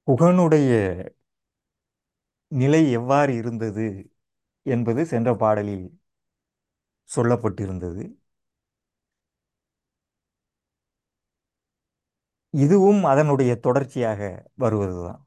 குகனுடைய நிலை எவ்வாறு இருந்தது என்பது சென்ற பாடலில் சொல்லப்பட்டிருந்தது இதுவும் அதனுடைய தொடர்ச்சியாக வருவதுதான்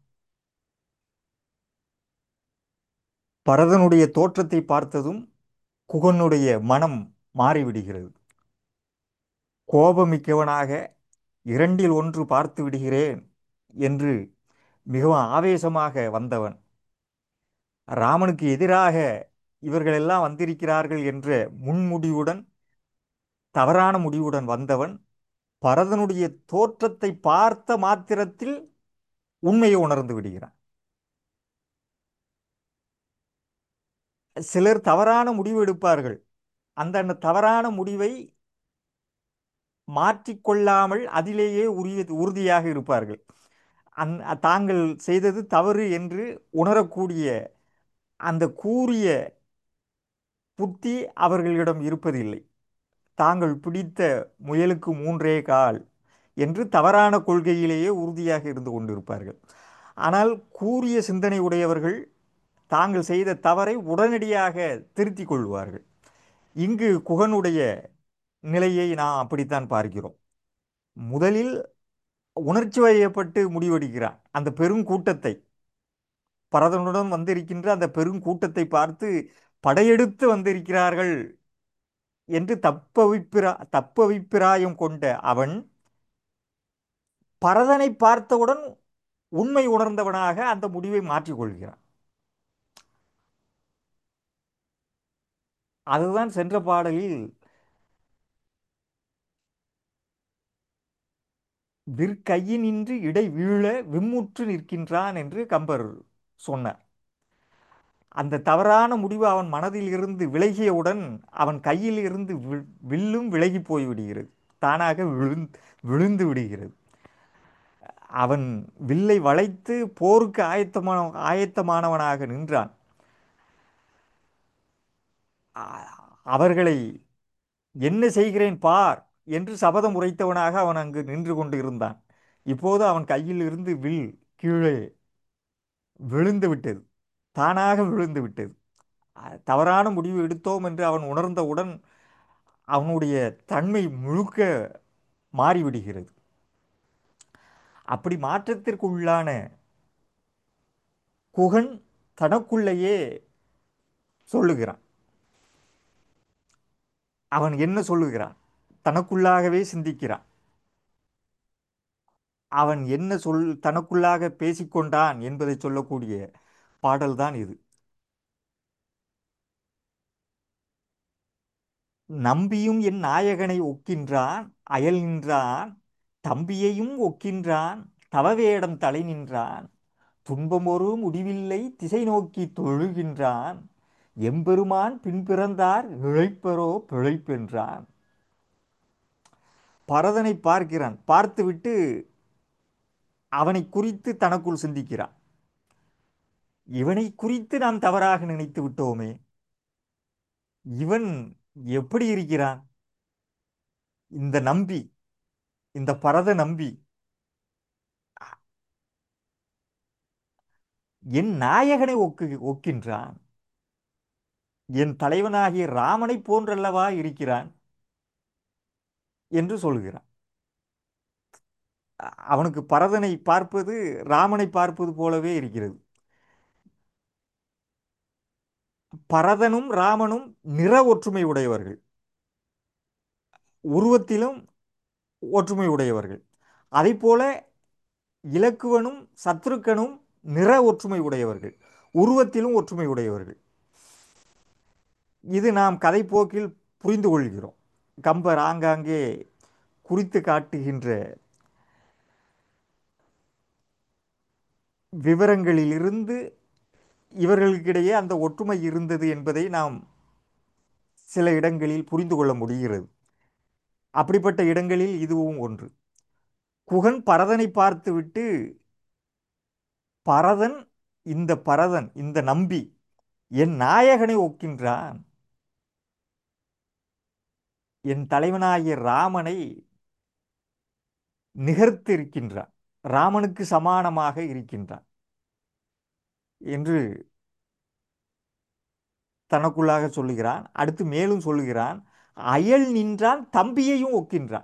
பரதனுடைய தோற்றத்தை பார்த்ததும் குகனுடைய மனம் மாறிவிடுகிறது கோபமிக்கவனாக இரண்டில் ஒன்று பார்த்து விடுகிறேன் என்று மிகவும் ஆவேசமாக வந்தவன் ராமனுக்கு எதிராக இவர்களெல்லாம் வந்திருக்கிறார்கள் என்ற முன்முடிவுடன் தவறான முடிவுடன் வந்தவன் பரதனுடைய தோற்றத்தை பார்த்த மாத்திரத்தில் உண்மையை உணர்ந்து விடுகிறான் சிலர் தவறான முடிவு எடுப்பார்கள் அந்த தவறான முடிவை மாற்றிக்கொள்ளாமல் அதிலேயே உரிய உறுதியாக இருப்பார்கள் அந் தாங்கள் செய்தது தவறு என்று உணரக்கூடிய அந்த கூறிய புத்தி அவர்களிடம் இருப்பதில்லை தாங்கள் பிடித்த முயலுக்கு மூன்றே கால் என்று தவறான கொள்கையிலேயே உறுதியாக இருந்து கொண்டிருப்பார்கள் ஆனால் கூறிய சிந்தனை உடையவர்கள் தாங்கள் செய்த தவறை உடனடியாக திருத்திக் கொள்வார்கள் இங்கு குகனுடைய நிலையை நாம் அப்படித்தான் பார்க்கிறோம் முதலில் உணர்ச்சி வயப்பட்டு முடிவெடுக்கிறான் அந்த பெருங்கூட்டத்தை பரதனுடன் வந்திருக்கின்ற அந்த பெருங்கூட்டத்தை பார்த்து படையெடுத்து வந்திருக்கிறார்கள் என்று தப்பவிப்பிரா தப்பவிப்பிராயம் கொண்ட அவன் பரதனை பார்த்தவுடன் உண்மை உணர்ந்தவனாக அந்த முடிவை மாற்றிக்கொள்கிறான் அதுதான் சென்ற பாடலில் விற்கையினின்று இடை வீழ விம்முற்று நிற்கின்றான் என்று கம்பர் சொன்னார் அந்த தவறான முடிவு அவன் மனதில் இருந்து விலகியவுடன் அவன் கையில் இருந்து வில்லும் விலகி போய்விடுகிறது தானாக விழுந்து விழுந்து விடுகிறது அவன் வில்லை வளைத்து போருக்கு ஆயத்தமான ஆயத்தமானவனாக நின்றான் அவர்களை என்ன செய்கிறேன் பார் என்று சபதம் உரைத்தவனாக அவன் அங்கு நின்று கொண்டு இருந்தான் இப்போது அவன் கையில் இருந்து வில் கீழே விழுந்து விட்டது தானாக விழுந்து விட்டது தவறான முடிவு எடுத்தோம் என்று அவன் உணர்ந்தவுடன் அவனுடைய தன்மை முழுக்க மாறிவிடுகிறது அப்படி மாற்றத்திற்குள்ளான குகன் தனக்குள்ளேயே சொல்லுகிறான் அவன் என்ன சொல்லுகிறான் தனக்குள்ளாகவே சிந்திக்கிறான் அவன் என்ன சொல் தனக்குள்ளாக பேசிக்கொண்டான் என்பதை சொல்லக்கூடிய பாடல்தான் இது நம்பியும் என் நாயகனை ஒக்கின்றான் அயல் நின்றான் தம்பியையும் ஒக்கின்றான் தவவேடம் தலை நின்றான் துன்பமொரு முடிவில்லை திசை நோக்கி தொழுகின்றான் எம்பெருமான் பின்பிறந்தார் இழைப்பரோ பிழைப்பென்றான் பரதனை பார்க்கிறான் பார்த்துவிட்டு அவனை குறித்து தனக்குள் சிந்திக்கிறான் இவனை குறித்து நாம் தவறாக நினைத்து விட்டோமே இவன் எப்படி இருக்கிறான் இந்த நம்பி இந்த பரத நம்பி என் நாயகனை ஒக்கு ஒக்கின்றான் என் தலைவனாகிய ராமனை போன்றல்லவா இருக்கிறான் என்று சொல்கிறான் அவனுக்கு பரதனை பார்ப்பது ராமனை பார்ப்பது போலவே இருக்கிறது பரதனும் ராமனும் நிற ஒற்றுமை உடையவர்கள் உருவத்திலும் ஒற்றுமை உடையவர்கள் அதை போல இலக்குவனும் சத்ருக்கனும் நிற ஒற்றுமை உடையவர்கள் உருவத்திலும் ஒற்றுமை உடையவர்கள் இது நாம் கதைப்போக்கில் புரிந்து கொள்கிறோம் கம்பர் ஆங்காங்கே குறித்து காட்டுகின்ற விவரங்களிலிருந்து இவர்களுக்கிடையே அந்த ஒற்றுமை இருந்தது என்பதை நாம் சில இடங்களில் புரிந்து கொள்ள முடிகிறது அப்படிப்பட்ட இடங்களில் இதுவும் ஒன்று குகன் பரதனை பார்த்துவிட்டு பரதன் இந்த பரதன் இந்த நம்பி என் நாயகனை ஒக்கின்றான் என் தலைவனாகிய ராமனை நிகர்த்திருக்கின்றான் ராமனுக்கு சமானமாக இருக்கின்றான் என்று தனக்குள்ளாக சொல்லுகிறான் அடுத்து மேலும் சொல்லுகிறான் அயல் நின்றான் தம்பியையும் ஒக்கின்றான்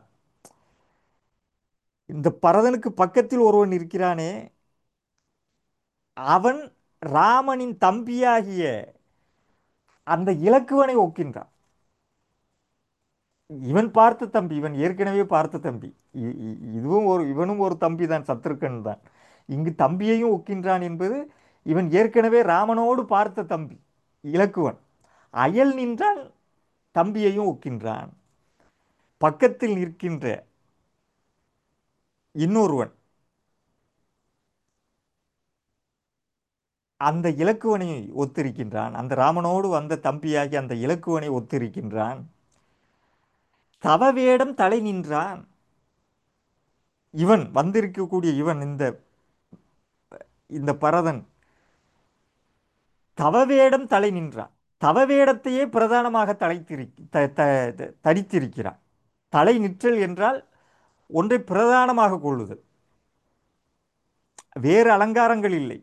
இந்த பரதனுக்கு பக்கத்தில் ஒருவன் இருக்கிறானே அவன் ராமனின் தம்பியாகிய அந்த இலக்குவனை ஒக்கின்றான் இவன் பார்த்த தம்பி இவன் ஏற்கனவே பார்த்த தம்பி இ- இ- இதுவும் ஒரு இவனும் ஒரு தம்பி தான் சத்ருக்கன் தான் இங்கு தம்பியையும் ஒக்கின்றான் என்பது இவன் ஏற்கனவே ராமனோடு பார்த்த தம்பி இலக்குவன் அயல் நின்றான் தம்பியையும் ஒக்கின்றான் பக்கத்தில் நிற்கின்ற இன்னொருவன் அந்த இலக்குவனை ஒத்திருக்கின்றான் அந்த ராமனோடு வந்த தம்பியாகி அந்த இலக்குவனை ஒத்திருக்கின்றான் தவவேடம் தலை நின்றான் இவன் வந்திருக்கக்கூடிய இவன் இந்த இந்த பரதன் தவவேடம் தலை நின்றான் தவவேடத்தையே பிரதானமாக தலைத்திரு த த- த- தரித்திருக்கிறான் தலை நிற்றல் என்றால் ஒன்றை பிரதானமாக கொள்ளுதல் வேறு அலங்காரங்கள் இல்லை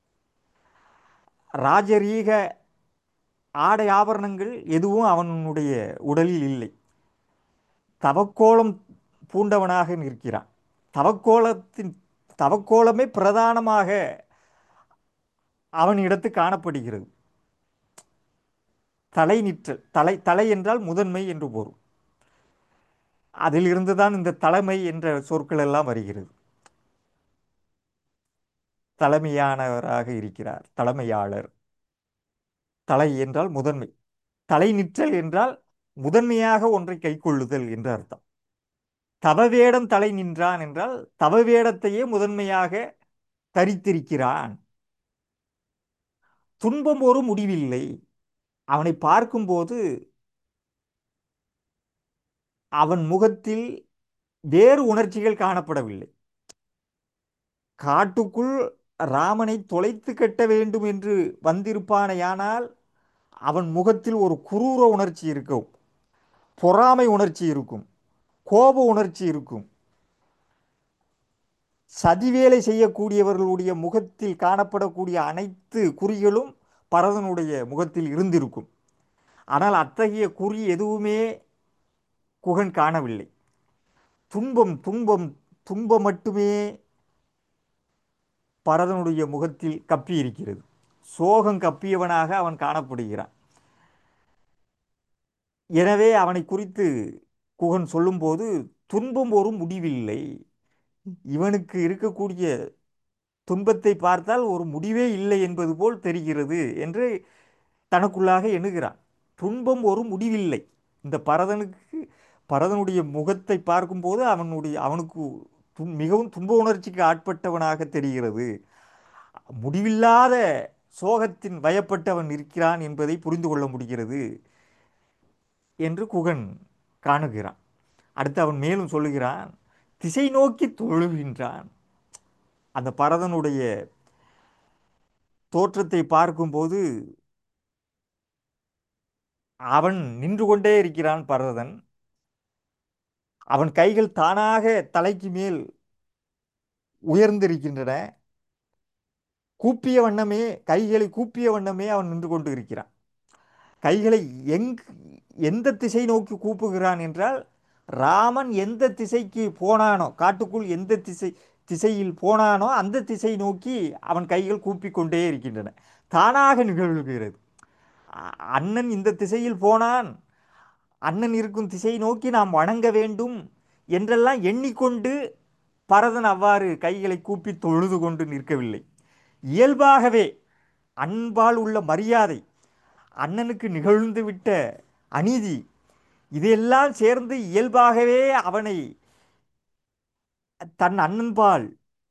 ராஜரீக ஆடை ஆபரணங்கள் எதுவும் அவனுடைய உடலில் இல்லை தவக்கோலம் பூண்டவனாக நிற்கிறான் தவக்கோலத்தின் தவக்கோலமே பிரதானமாக அவனிடத்து காணப்படுகிறது தலை நிற்றல் தலை தலை என்றால் முதன்மை என்று பொருள் அதிலிருந்து தான் இந்த தலைமை என்ற சொற்கள் எல்லாம் வருகிறது தலைமையானவராக இருக்கிறார் தலைமையாளர் தலை என்றால் முதன்மை தலை நிற்றல் என்றால் முதன்மையாக ஒன்றை கைக்கொள்ளுதல் என்று அர்த்தம் தவவேடம் தலை நின்றான் என்றால் தவவேடத்தையே முதன்மையாக தரித்திருக்கிறான் துன்பம் ஒரு முடிவில்லை அவனை பார்க்கும்போது அவன் முகத்தில் வேறு உணர்ச்சிகள் காணப்படவில்லை காட்டுக்குள் ராமனை தொலைத்து கட்ட வேண்டும் என்று வந்திருப்பானேயானால் அவன் முகத்தில் ஒரு குரூர உணர்ச்சி இருக்கும் பொறாமை உணர்ச்சி இருக்கும் கோப உணர்ச்சி இருக்கும் சதிவேலை செய்யக்கூடியவர்களுடைய முகத்தில் காணப்படக்கூடிய அனைத்து குறிகளும் பரதனுடைய முகத்தில் இருந்திருக்கும் ஆனால் அத்தகைய குறி எதுவுமே குகன் காணவில்லை துன்பம் துன்பம் துன்பம் மட்டுமே பரதனுடைய முகத்தில் கப்பி இருக்கிறது சோகம் கப்பியவனாக அவன் காணப்படுகிறான் எனவே அவனை குறித்து குகன் சொல்லும்போது துன்பம் ஒரு முடிவில்லை இவனுக்கு இருக்கக்கூடிய துன்பத்தை பார்த்தால் ஒரு முடிவே இல்லை என்பது போல் தெரிகிறது என்று தனக்குள்ளாக எண்ணுகிறான் துன்பம் ஒரு முடிவில்லை இந்த பரதனுக்கு பரதனுடைய முகத்தை பார்க்கும்போது அவனுடைய அவனுக்கு துன் மிகவும் துன்ப உணர்ச்சிக்கு ஆட்பட்டவனாக தெரிகிறது முடிவில்லாத சோகத்தின் வயப்பட்டவன் இருக்கிறான் என்பதை புரிந்து கொள்ள முடிகிறது என்று குகன் காணுகிறான் அடுத்து அவன் மேலும் சொல்லுகிறான் திசை நோக்கி தொழுகின்றான் அந்த பரதனுடைய தோற்றத்தை பார்க்கும்போது அவன் நின்று கொண்டே இருக்கிறான் பரதன் அவன் கைகள் தானாக தலைக்கு மேல் உயர்ந்திருக்கின்றன கூப்பிய வண்ணமே கைகளை கூப்பிய வண்ணமே அவன் நின்று கொண்டு இருக்கிறான் கைகளை எங் எந்த திசை நோக்கி கூப்புகிறான் என்றால் ராமன் எந்த திசைக்கு போனானோ காட்டுக்குள் எந்த திசை திசையில் போனானோ அந்த திசை நோக்கி அவன் கைகள் கூப்பிக் கொண்டே இருக்கின்றன தானாக நிகழ்கிறது அ- அண்ணன் இந்த திசையில் போனான் அண்ணன் இருக்கும் திசை நோக்கி நாம் வணங்க வேண்டும் என்றெல்லாம் எண்ணிக்கொண்டு பரதன் அவ்வாறு கைகளை கூப்பி தொழுது கொண்டு நிற்கவில்லை இயல்பாகவே அன்பால் உள்ள மரியாதை அண்ணனுக்கு நிகழ்ந்து விட்ட அநீதி இதையெல்லாம் சேர்ந்து இயல்பாகவே அவனை தன் அண்ணன்பால்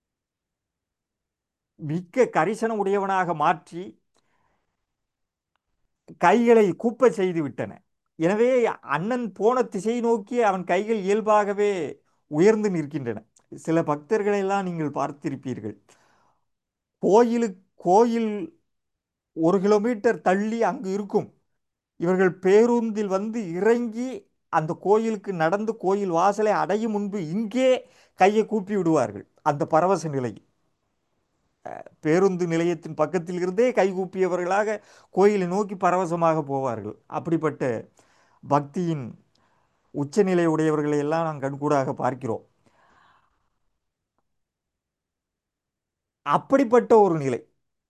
மிக்க கரிசனம் உடையவனாக மாற்றி கைகளை கூப்ப செய்து விட்டன எனவே அண்ணன் போன திசை நோக்கி அவன் கைகள் இயல்பாகவே உயர்ந்து நிற்கின்றன சில பக்தர்களை எல்லாம் நீங்கள் பார்த்திருப்பீர்கள் கோயிலு கோயில் ஒரு கிலோமீட்டர் தள்ளி அங்கு இருக்கும் இவர்கள் பேருந்தில் வந்து இறங்கி அந்த கோயிலுக்கு நடந்து கோயில் வாசலை அடையும் முன்பு இங்கே கையை கூப்பி விடுவார்கள் அந்த பரவச நிலை பேருந்து நிலையத்தின் பக்கத்தில் இருந்தே கைகூப்பியவர்களாக கோயிலை நோக்கி பரவசமாக போவார்கள் அப்படிப்பட்ட பக்தியின் உச்சநிலை உடையவர்களை எல்லாம் நாம் கண்கூடாக பார்க்கிறோம் அப்படிப்பட்ட ஒரு நிலை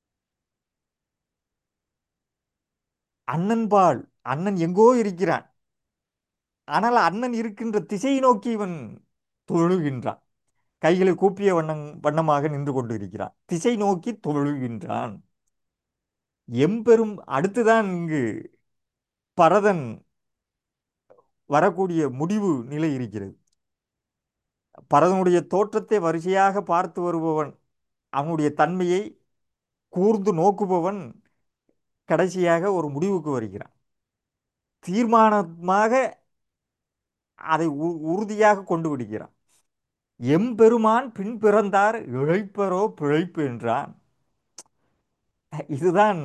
அண்ணன்பால் அண்ணன் எங்கோ இருக்கிறான் ஆனால் அண்ணன் இருக்கின்ற திசையை நோக்கி இவன் தொழுகின்றான் கைகளை கூப்பிய வண்ணம் வண்ணமாக நின்று கொண்டு இருக்கிறான் திசை நோக்கி தொழுகின்றான் எம்பெரும் அடுத்துதான் இங்கு பரதன் வரக்கூடிய முடிவு நிலை இருக்கிறது பரதனுடைய தோற்றத்தை வரிசையாக பார்த்து வருபவன் அவனுடைய தன்மையை கூர்ந்து நோக்குபவன் கடைசியாக ஒரு முடிவுக்கு வருகிறான் தீர்மானமாக அதை உ- உறுதியாக கொண்டு விடுகிறான் எம்பெருமான் பின் பிறந்தார் இழைப்பரோ பிழைப்பு என்றான் இதுதான்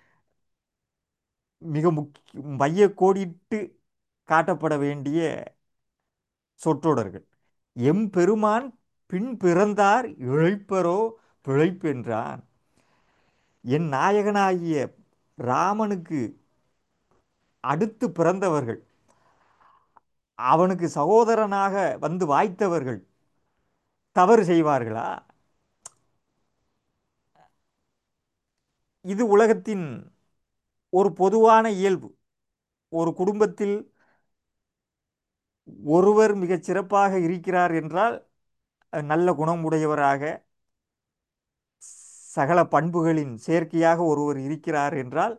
மிக முக்கிய மைய கோடிட்டு காட்டப்பட வேண்டிய சொற்றொடர்கள் எம்பெருமான் பின் பிறந்தார் இழைப்பரோ பிழைப்பு என்றான் என் நாயகனாகிய ராமனுக்கு அடுத்து பிறந்தவர்கள் அவனுக்கு சகோதரனாக வந்து வாய்த்தவர்கள் தவறு செய்வார்களா இது உலகத்தின் ஒரு பொதுவான இயல்பு ஒரு குடும்பத்தில் ஒருவர் மிகச் சிறப்பாக இருக்கிறார் என்றால் அஹ், நல்ல குணமுடையவராக சகல பண்புகளின் சேர்க்கையாக ஒருவர் இருக்கிறார் என்றால்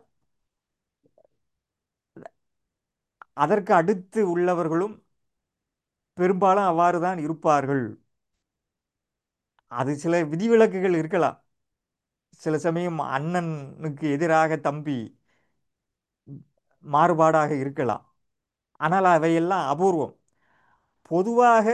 அதற்கு அடுத்து உள்ளவர்களும் பெரும்பாலும் அவ்வாறு தான் இருப்பார்கள் அது சில விதிவிலக்குகள் இருக்கலாம் சில சமயம் அண்ணனுக்கு எதிராக தம்பி மாறுபாடாக இருக்கலாம் ஆனால் அவையெல்லாம் அபூர்வம் பொதுவாக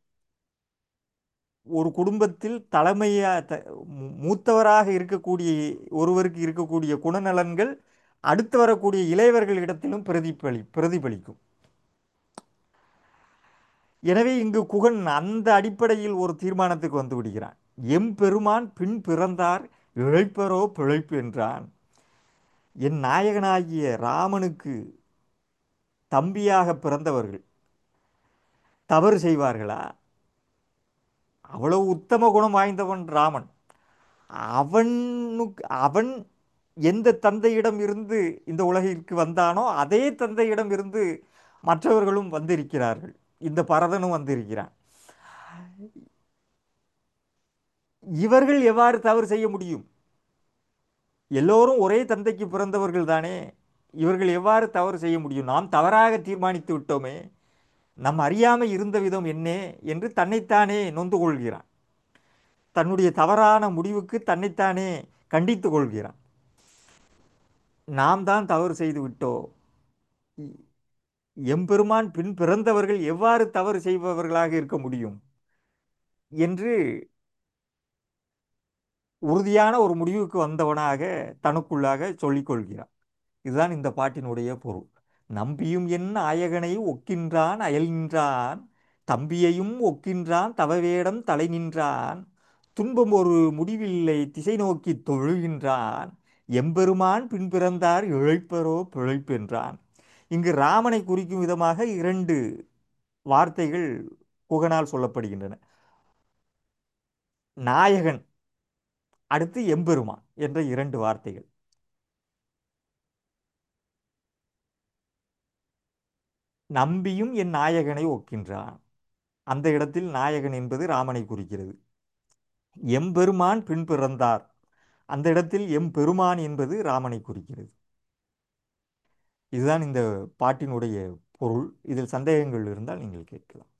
ஒரு குடும்பத்தில் தலைமையா த- மூ- மூத்தவராக இருக்கக்கூடிய ஒருவருக்கு இருக்கக்கூடிய குணநலன்கள் அடுத்து வரக்கூடிய இளையவர்களிடத்திலும் பிரதிபலி பிரதிபலிக்கும் எனவே இங்கு குகன் அந்த அடிப்படையில் ஒரு தீர்மானத்துக்கு வந்து விடுகிறான் எம்பெருமான் பின் பிறந்தார் இழைப்பரோ பிழைப்பு என்றான் என் நாயகனாகிய ராமனுக்கு தம்பியாக பிறந்தவர்கள் தவறு செய்வார்களா அவ்வளவு உத்தம குணம் வாய்ந்தவன் ராமன் அவனுக்கு அவன் எந்த தந்தையிடம் இருந்து இந்த உலகிற்கு வந்தானோ அதே தந்தையிடம் இருந்து மற்றவர்களும் வந்திருக்கிறார்கள் இந்த பரதனும் வந்திருக்கிறான் இவர்கள் எவ்வாறு தவறு செய்ய முடியும் எல்லோரும் ஒரே தந்தைக்கு பிறந்தவர்கள் தானே இவர்கள் எவ்வாறு தவறு செய்ய முடியும் நாம் தவறாக தீர்மானித்து விட்டோமே நம் அறியாமை இருந்த விதம் என்ன என்று தன்னைத்தானே நொந்து கொள்கிறான் தன்னுடைய தவறான முடிவுக்கு தன்னைத்தானே கண்டித்து கொள்கிறான் நாம் தான் தவறு செய்து விட்டோம் இ- எம்பெருமான் பின் பிறந்தவர்கள் எவ்வாறு தவறு செய்பவர்களாக இருக்க முடியும் என்று உறுதியான ஒரு முடிவுக்கு வந்தவனாக தனக்குள்ளாக சொல்லிக் கொள்கிறான் இதுதான் இந்த பாட்டினுடைய பொருள் நம்பியும் என் நாயகனை ஒக்கின்றான் அயல் நின்றான் தம்பியையும் ஒக்கின்றான் தவவேடம் தலை நின்றான் துன்பம் ஒரு முடிவில்லை திசை நோக்கி தொழுகின்றான் எம்பெருமான் பின் பிறந்தார் இழைப்பரோ பிழைப்பென்றான் இங்கு ராமனை குறிக்கும் விதமாக இரண்டு வார்த்தைகள் குகனால் சொல்லப்படுகின்றன நாயகன் அடுத்து எம்பெருமான் என்ற இரண்டு வார்த்தைகள் நம்பியும் என் நாயகனை ஒக்கின்றான் அந்த இடத்தில் நாயகன் என்பது ராமனை குறிக்கிறது எம்பெருமான் பின் பிறந்தார் அந்த இடத்தில் எம்பெருமான் என்பது ராமனை குறிக்கிறது இதுதான் இந்த பாட்டினுடைய பொருள் இதில் சந்தேகங்கள் இருந்தால் நீங்கள் கேட்கலாம்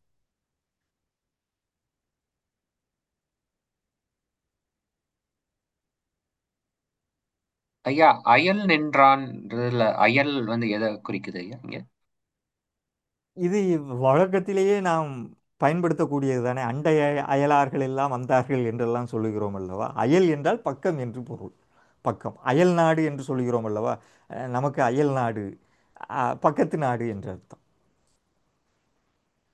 ஐயா அயல் நின்றான்றதுல அயல் வந்து எதை குறிக்குது ஐயா இங்க இது வழக்கத்திலேயே நாம் பயன்படுத்தக்கூடியது தானே அண்டை அய- அயலார்கள் எல்லாம் வந்தார்கள் என்றெல்லாம் சொல்லுகிறோம் அல்லவா அயல் என்றால் பக்கம் என்று பொருள் பக்கம் அயல் நாடு என்று சொல்லுகிறோம் அல்லவா அஹ் நமக்கு அயல் நாடு அஹ் பக்கத்து நாடு என்று அர்த்தம்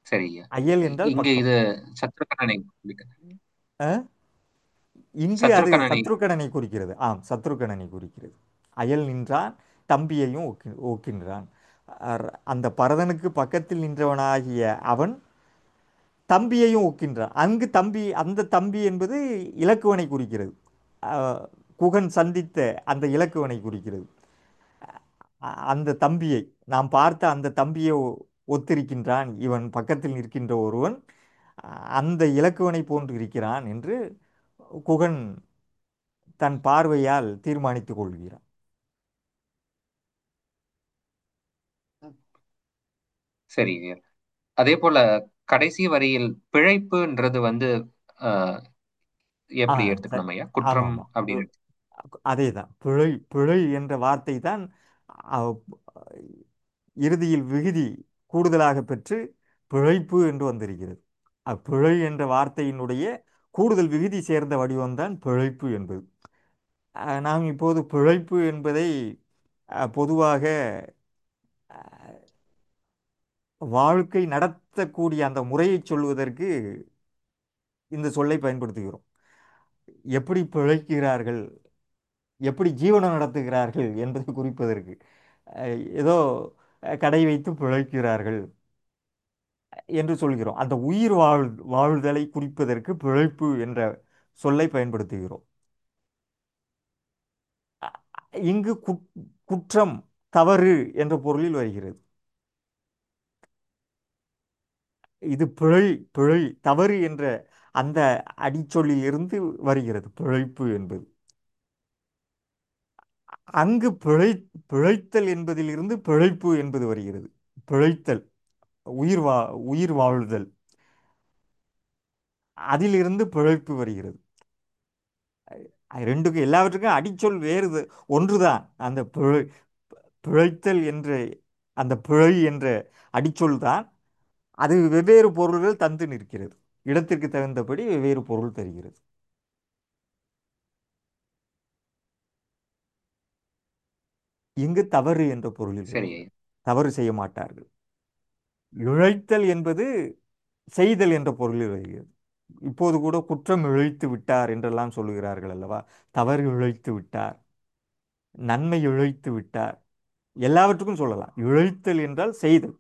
சரி ஐயா அயல் இ- என்றால் இங்க பக்கம் இது சத்ருகனனை குறிக்க- அஹ், இங்கு அது சத்ருகனனை சத்ருக்கணனை குறிக்கிறது ஆம் சத்ருக்கணனை குறிக்கிறது அயல் நின்றான் தம்பியையும் ஒக்கி ஒக்கின்றான் அர்- அந்த பரதனுக்கு பக்கத்தில் நின்றவனாகிய அவன் தம்பியையும் ஒக்கின்றான் அங்கு தம்பி அந்த தம்பி என்பது இலக்குவனை குறிக்கிறது அஹ், குகன் சந்தித்த அந்த இலக்குவனை குறிக்கிறது அ- அந்த தம்பியை நாம் பார்த்த அந்த தம்பியை ஒ- ஒத்திருக்கின்றான் இவன் பக்கத்தில் நிற்கின்ற ஒருவன் அ- அந்த இலக்குவனை போன்று இருக்கிறான் என்று குகன் தன் பார்வையால் தீர்மானித்துக் கொள்கிறான் சரி ஐயா அதே போல கடைசி வரியில் பிழைப்புன்றது வந்து அஹ், ஆ எப்படி சரி எடுத்துக்கணும் ஐயா குற்றம் ஆமாம் அப்படின்னு அதே தான் பிழை பிழை என்ற வார்த்தை தான் அ, இறுதியில் விகுதி கூடுதலாக பெற்று பிழைப்பு என்று வந்திருக்கிறது அப்பிழை என்ற வார்த்தையினுடைய கூடுதல் விகுதி சேர்ந்த வடிவம்தான் பிழைப்பு என்பது அஹ், நாம் இப்போது பிழைப்பு என்பதை அஹ், பொதுவாக அஹ், வாழ்க்கை நடத்தக்கூடிய அந்த முறையை சொல்வதற்கு இந்த சொல்லை பயன்படுத்துகிறோம் எப்படி பிழைக்கிறார்கள் எப்படி ஜீவனம் நடத்துகிறார்கள் என்பதை குறிப்பதற்கு அஹ், ஏதோ அஹ், கடை வைத்து பிழைக்கிறார்கள் என்று சொல்கிறோம் அந்த உயிர் வாழ் வாழ்தலை குறிப்பதற்கு பிழைப்பு என்ற சொல்லை பயன்படுத்துகிறோம் அ- இங்கு குட்- குற்றம் தவறு என்ற பொருளில் வருகிறது இது பிழை பிழை தவறு என்ற அந்த அடிச்சொல்லில் இருந்து வருகிறது பிழைப்பு என்பது அங்கு பிழை பிழைத்தல் என்பதிலிருந்து பிழைப்பு என்பது வருகிறது பிழைத்தல் உயிர் வா உயிர் வாழ்தல் அதிலிருந்து பிழைப்பு வருகிறது அது ரெண்டுக்கும் எல்லாவற்றுக்கும் அடிச்சொல் வேறு ஒன்றுதான் அந்த பிழை பிழைத்தல் என்ற அந்த பிழை என்ற அடிச்சொல் தான் அது வெவ்வேறு பொருள்கள் தந்து நிற்கிறது இடத்திற்கு தகுந்தபடி வெவ்வேறு பொருள் தருகிறது இங்கு தவறு என்ற பொருளில் சரி வருகிறது ஐயா தவறு செய்ய மாட்டார்கள் இழைத்தல் என்பது செய்தல் என்ற பொருளில் வருகிறது இப்போது கூட குற்றம் இழைத்து விட்டார் என்றெல்லாம் சொல்லுகிறார்கள் அல்லவா தவறு இழைத்து விட்டார் நன்மை இழைத்து விட்டார் எல்லாவற்றுக்கும் சொல்லலாம் இழைத்தல் என்றால் செய்தல்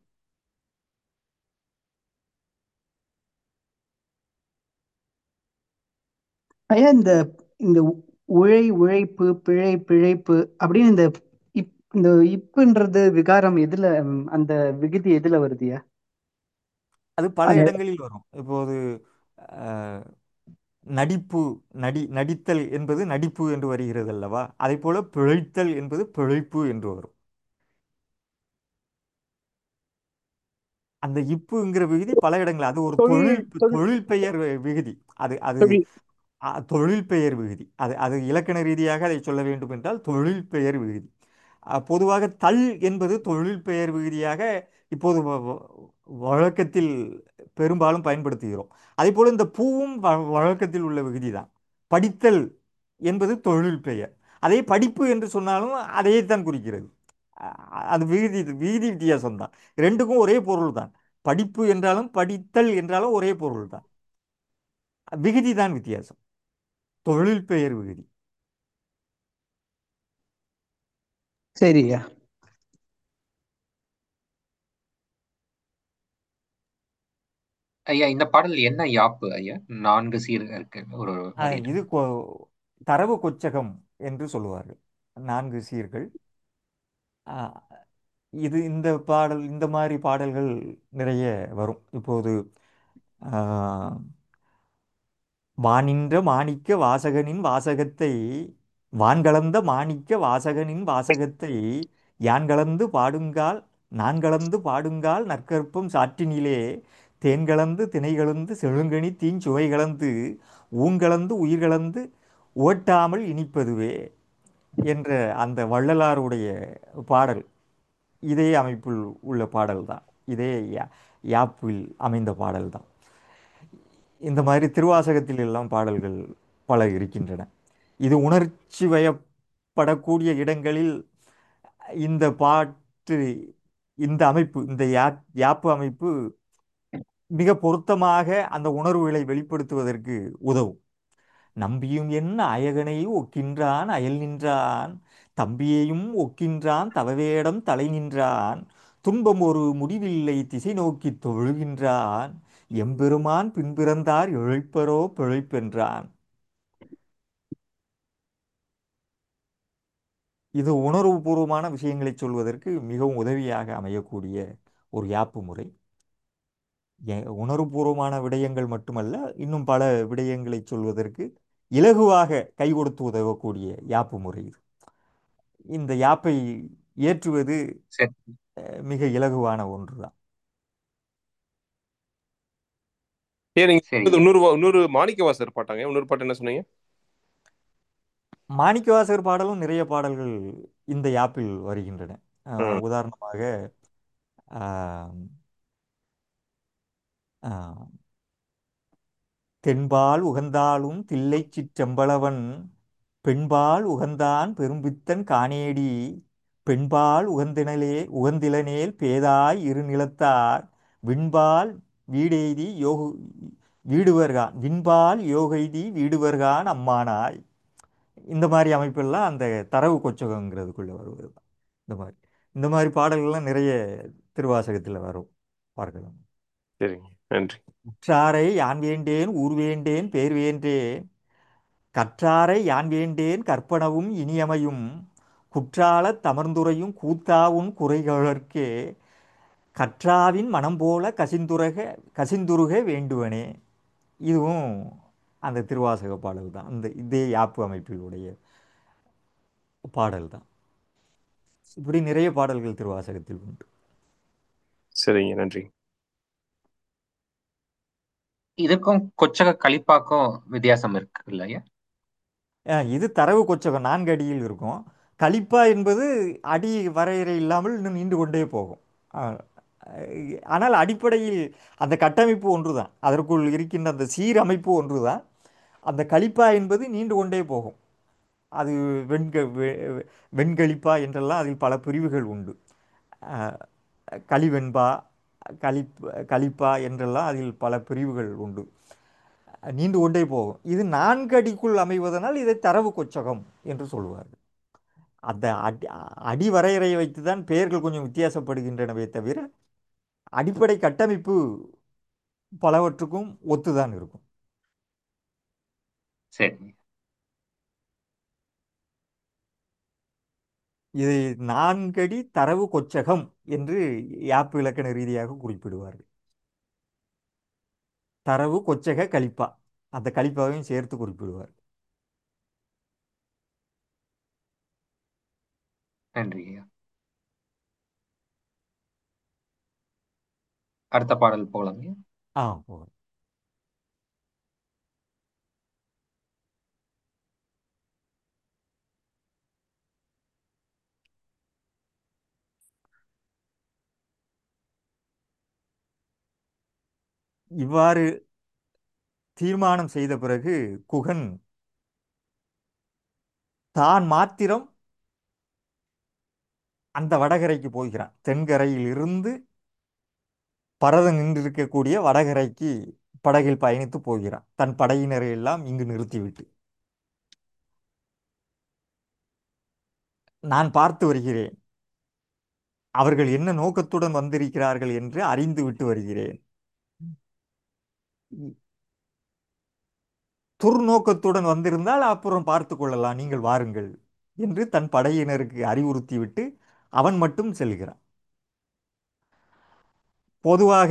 ஐயா இந்த இந்த உ- உழை உழைப்பு பிழை பிழைப்பு அப்படின்னு இந்த இப் இந்த இப்புன்றது விகாரம் எதுல ம், அந்த விகுதி எதுல வருதுயா அது பல அது இடங்களில் வரும் இப்போது அஹ், நடிப்பு நடி நடித்தல் என்பது நடிப்பு என்று வருகிறது அல்லவா அதே போல பிழைத்தல் என்பது பிழைப்பு என்று வரும் அந்த இப்புங்கிற விகுதி பல இடங்கள் அது ஒரு தொழில் தொழில் தொழில் தொழில் பெயர் விகுதி அது அது தொழில் அ, தொழில் பெயர் விகுதி அது அது இலக்கண ரீதியாக அதை சொல்ல வேண்டும் என்றால் தொழில் பெயர் விகுதி அ, பொதுவாக தல் என்பது தொழில் பெயர் விகுதியாக இப்போது வ- வ- வழக்கத்தில் பெரும்பாலும் பயன்படுத்துகிறோம் அதே போல இந்த பூவும் வ- வழக்கத்தில் உள்ள விகுதி தான் படித்தல் என்பது தொழில் பெயர் அதே படிப்பு என்று சொன்னாலும் அதையே தான் குறிக்கிறது அ, அது விகுதி விகுதி வித்தியாசம் தான் ரெண்டுக்கும் ஒரே பொருள் தான் படிப்பு என்றாலும் படித்தல் என்றாலும் ஒரே பொருள் தான் விகுதி தான் வித்தியாசம் தொழில் பெயர் விகுதி சரியா ஐயா இந்த பாடல் என்ன யாப்பு ஐயா நான்கு சீர்கள் இருக்கு ஒரு ஆ, வரியில இது கொ- தரவு கொச்சகம் என்று சொல்லுவார்கள் நான்கு சீர்கள் ஆ, இது இந்த பாடல் இந்த மாதிரி பாடல்கள் நிறைய வரும் இப்போது ஆ, வானின்ற மாணிக்க வாசகனின் வாசகத்தை வான்கலந்த மாணிக்க வாசகனின் வாசகத்தை யான் கலந்து பாடுங்கால் நான் கலந்து பாடுங்கால் நற்கற்பம் சாற்றினிலே தேன் கலந்து திணை கலந்து செழுங்கனி தீஞ்சுவை கலந்து ஊன் கலந்து உயிர் கலந்து ஓட்டாமல் இனிப்பதுவே என்ற அந்த வள்ளலாருடைய பாடல் இதே அமைப்பில் உள்ள பாடல்தான் இதே யா- யாப்பில் அமைந்த பாடல்தான் இந்த மாதிரி திருவாசகத்தில் எல்லாம் பாடல்கள் பல இருக்கின்றன இது உணர்ச்சி வயப்படக்கூடிய இடங்களில் இந்த பாட்டு இந்த அமைப்பு இந்த யா யாப்பு அமைப்பு மிக பொருத்தமாக அந்த உணர்வுகளை வெளிப்படுத்துவதற்கு உதவும் நம்பியும் என்ன அயகனை ஒக்கின்றான் அயல் நின்றான் தம்பியையும் ஒக்கின்றான் தவவேடம் தலை நின்றான் துன்பம் ஒரு முடிவில்லை திசை நோக்கித் தொழுகின்றான் எம்பெருமான் பின்பிறந்தார் இழைப்பரோ பிழைப்பென்றான் இது உணர்வுபூர்வமான விஷயங்களை சொல்வதற்கு மிகவும் உதவியாக அமையக்கூடிய ஒரு யாப்பு முறை எ- உணர்வுபூர்வமான விடயங்கள் மட்டுமல்ல இன்னும் பல விடயங்களை சொல்வதற்கு இலகுவாக கை கொடுத்து உதவக்கூடிய யாப்பு முறை இது இந்த யாப்பை ஏற்றுவது சரி அஹ், மிக இலகுவான ஒன்றுதான் ஏன் நீங்க சரி சொன்னது இன்னொரு வா- இன்னொரு மாணிக்கவாசர் பாட்டாங்க இன்னொரு பாட்டு என்ன சொன்னீங்க மாணிக்கவாசகர் பாடலும் நிறைய பாடல்கள் இந்த யாப்பில் வருகின்றன அஹ், ம். உதாரணமாக ஆம், ஆம், தென்பால் உகந்தாலும் தில்லைச் சிற்றம்பலவன் பெண்பால் உகந்தான் பெரும்பித்தன் காணேடி பெண்பால் உகந்தினலே உகந்திலனேல் பேதாய் இரு நிலத்தார் விண்பால் வீடெய்தி யோகு வீடுவர்கான் விண்பால் யோகைதி வீடுவர்கான் அம்மானாய் இந்த மாதிரி அமைப்பெல்லாம் அந்த தரவு கொச்சகங்கிறதுக்குள்ளே வருவது தான் இந்த மாதிரி இந்த மாதிரி பாடல்கள்லாம் நிறைய திருவாசகத்தில் வரும் பார்க்கலாம் சரிங்க நன்றி உற்றாரை யான் வேண்டேன் ஊர் வேண்டேன் பேர் வேண்டேன் கற்றாரை யான் வேண்டேன் கற்பனவும் இனியமையும் குற்றாலத் தமர்ந்துரையும் கூத்தாவுன் குறைகளற்கே கற்றாவின் மனம் போல கசிந்துரக கசிந்துருக வேண்டுவனே இதுவும் அந்த திருவாசக பாடல் தான் அந்த இதே யாப்பு அமைப்பிலுடைய பாடல் தான் இப்படி நிறைய பாடல்கள் திருவாசகத்தில் உண்டு சரிங்க நன்றி இதுக்கும் கொச்சக கலிப்பாக்கும் வித்தியாசம் இருக்கு இல்லையா அஹ் இது தரவு கொச்சகம் நான்கு அடியில் இருக்கும் கலிப்பா என்பது அடி வரையறை இல்லாமல் இன்னும் நீண்டு கொண்டே போகும் அஹ் அஹ் ஆனால் அடிப்படையில் அந்த கட்டமைப்பு ஒன்றுதான் அதற்குள் இருக்கின்ற அந்த சீரமைப்பு ஒன்றுதான் அந்த கலிப்பா என்பது நீண்டு கொண்டே போகும் அது வெண்க வெ- வெண்கலிப்பா என்றெல்லாம் அதில் பல பிரிவுகள் உண்டு அஹ் கலிவெண்பா கலிப் கலிப்பா என்றெல்லாம் அதில் பல பிரிவுகள் உண்டு நீண்டு கொண்டே போகும் இது நான்கு அடிக்குள் அமைவதனால் இதை தரவு கொச்சகம் என்று சொல்லுவார்கள் அந்த அடி அடி வரையறையை வைத்து தான் பெயர்கள் கொஞ்சம் வித்தியாசப்படுகின்றனவே தவிர அடிப்படை கட்டமைப்பு பலவற்றுக்கும் ஒத்துதான் இருக்கும் சரி இதை நான்கடி தரவு கொச்சகம் என்று யாப்பு இலக்கண ரீதியாக குறிப்பிடுவார்கள் தரவு கொச்சக கலிப்பா அந்த கலிப்பாவையும் சேர்த்து குறிப்பிடுவார் நன்றி ஐயா அடுத்த பாடல் போகலாம் ஐயா ஆ போகிறோம் இவ்வாறு தீர்மானம் செய்த பிறகு குகன் தான் மாத்திரம் அந்த வடகரைக்கு போகிறான் தென்கரையில் இருந்து பரதன் நின்றிருக்கக்கூடிய வடகரைக்கு படகில் பயணித்து போகிறான் தன் படையினரை எல்லாம் இங்கு நிறுத்திவிட்டு நான் பார்த்து வருகிறேன் அவர்கள் என்ன நோக்கத்துடன் வந்திருக்கிறார்கள் என்று அறிந்து விட்டு வருகிறேன் துர்நோக்கத்துடன் வந்திருந்தால் அப்புறம் பார்த்து கொள்ளலாம் நீங்கள் வாருங்கள் என்று தன் படையினருக்கு அறிவுறுத்திவிட்டு அவன் மட்டும் செல்கிறான் பொதுவாக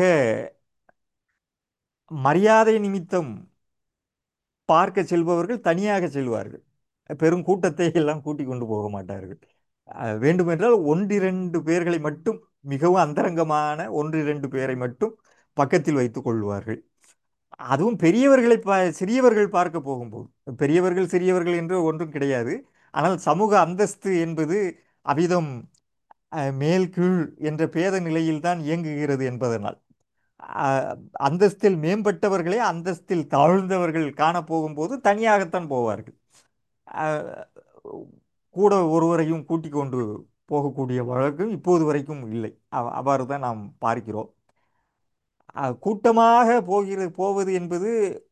மரியாதை நிமித்தம் பார்க்க செல்பவர்கள் தனியாக செல்வார்கள் பெரும் கூட்டத்தை எல்லாம் கூட்டிக் கொண்டு போக மாட்டார்கள் அஹ் வேண்டுமென்றால் ஒன்றிரண்டு பேர்களை மட்டும் மிகவும் அந்தரங்கமான ஒன்றிரண்டு பேரை மட்டும் பக்கத்தில் வைத்துக் கொள்வார்கள் அதுவும் பெரியவர்களை பா சிறியவர்கள் பார்க்க போகும்போது பெரியவர்கள் சிறியவர்கள் என்று ஒன்றும் கிடையாது ஆனால் சமூக அந்தஸ்து என்பது அவிதம் அஹ், மேல் கீழ் என்ற பேத நிலையில்தான் இயங்குகிறது என்பதனால் அஹ், அந்தஸ்தில் மேம்பட்டவர்களே அந்தஸ்தில் தாழ்ந்தவர்கள் காண போகும்போது தனியாகத்தான் போவார்கள் அஹ், கூட ஒருவரையும் கூட்டிக் கொண்டு போகக்கூடிய வழக்கம் இப்போது வரைக்கும் இல்லை அவ- அவ்வாறு தான் நாம் பார்க்கிறோம் அஹ், கூட்டமாக போகிறது போவது என்பது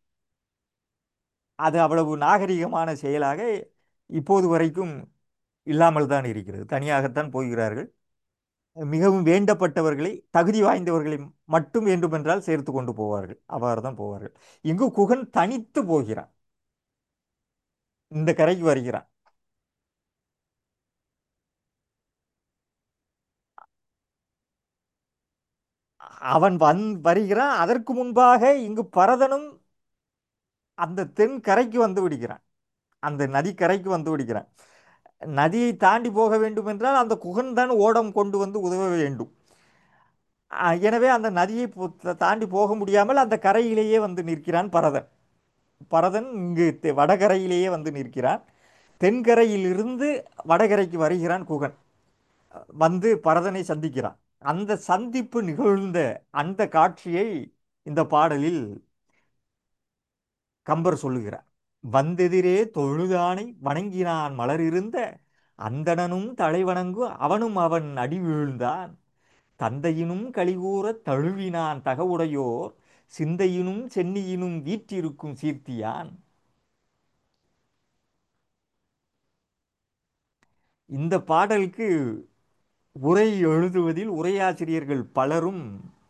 அது அவ்வளவு நாகரிகமான செயலாக இப்போது வரைக்கும் இல்லாமல் தான் இருக்கிறது தனியாகத்தான் போகிறார்கள் மிகவும் வேண்டப்பட்டவர்களை தகுதி வாய்ந்தவர்களை மட்டும் வேண்டுமென்றால் சேர்த்து கொண்டு போவார்கள் அவ்வாறு தான் போவார்கள் இங்கு குகன் தனித்து போகிறான் இந்த கரைக்கு வருகிறான் அவன் வந் வருகிறான் அதற்கு முன்பாக இங்கு பரதனும் அந்த தென் கரைக்கு வந்து விடுகிறான் அந்த நதிக்கரைக்கு வந்து விடுகிறான் நதியை தாண்டி போக வேண்டும் என்றால் அந்த குகன் தான் ஓடம் கொண்டு வந்து உதவ வேண்டும் அஹ் எனவே அந்த நதியை போ- தாண்டி போக முடியாமல் அந்த கரையிலேயே வந்து நிற்கிறான் பரதன் பரதன் இங்கு தெ- வடகரையிலேயே வந்து நிற்கிறான் தென்கரையிலிருந்து வடகரைக்கு வருகிறான் குகன் வந்து பரதனை சந்திக்கிறான் அந்த சந்திப்பு நிகழ்ந்த அந்த காட்சியை இந்த பாடலில் கம்பர் சொல்லுகிறார் வந்தெதிரே தொழுதானை வணங்கினான் மலரிருந்த அந்தணனும் தலைவணங்கு அவனும் அவன் அடி வீழ்ந்தான் தந்தையினும் கலிகூறத் தழுவினான் தகவுடையோர் சிந்தையினும் சென்னியினும் வீற்றிருக்கும் சீர்த்தியான் இந்த பாடலுக்கு உரை எழுதுவதில் உரையாசிரியர்கள் பலரும்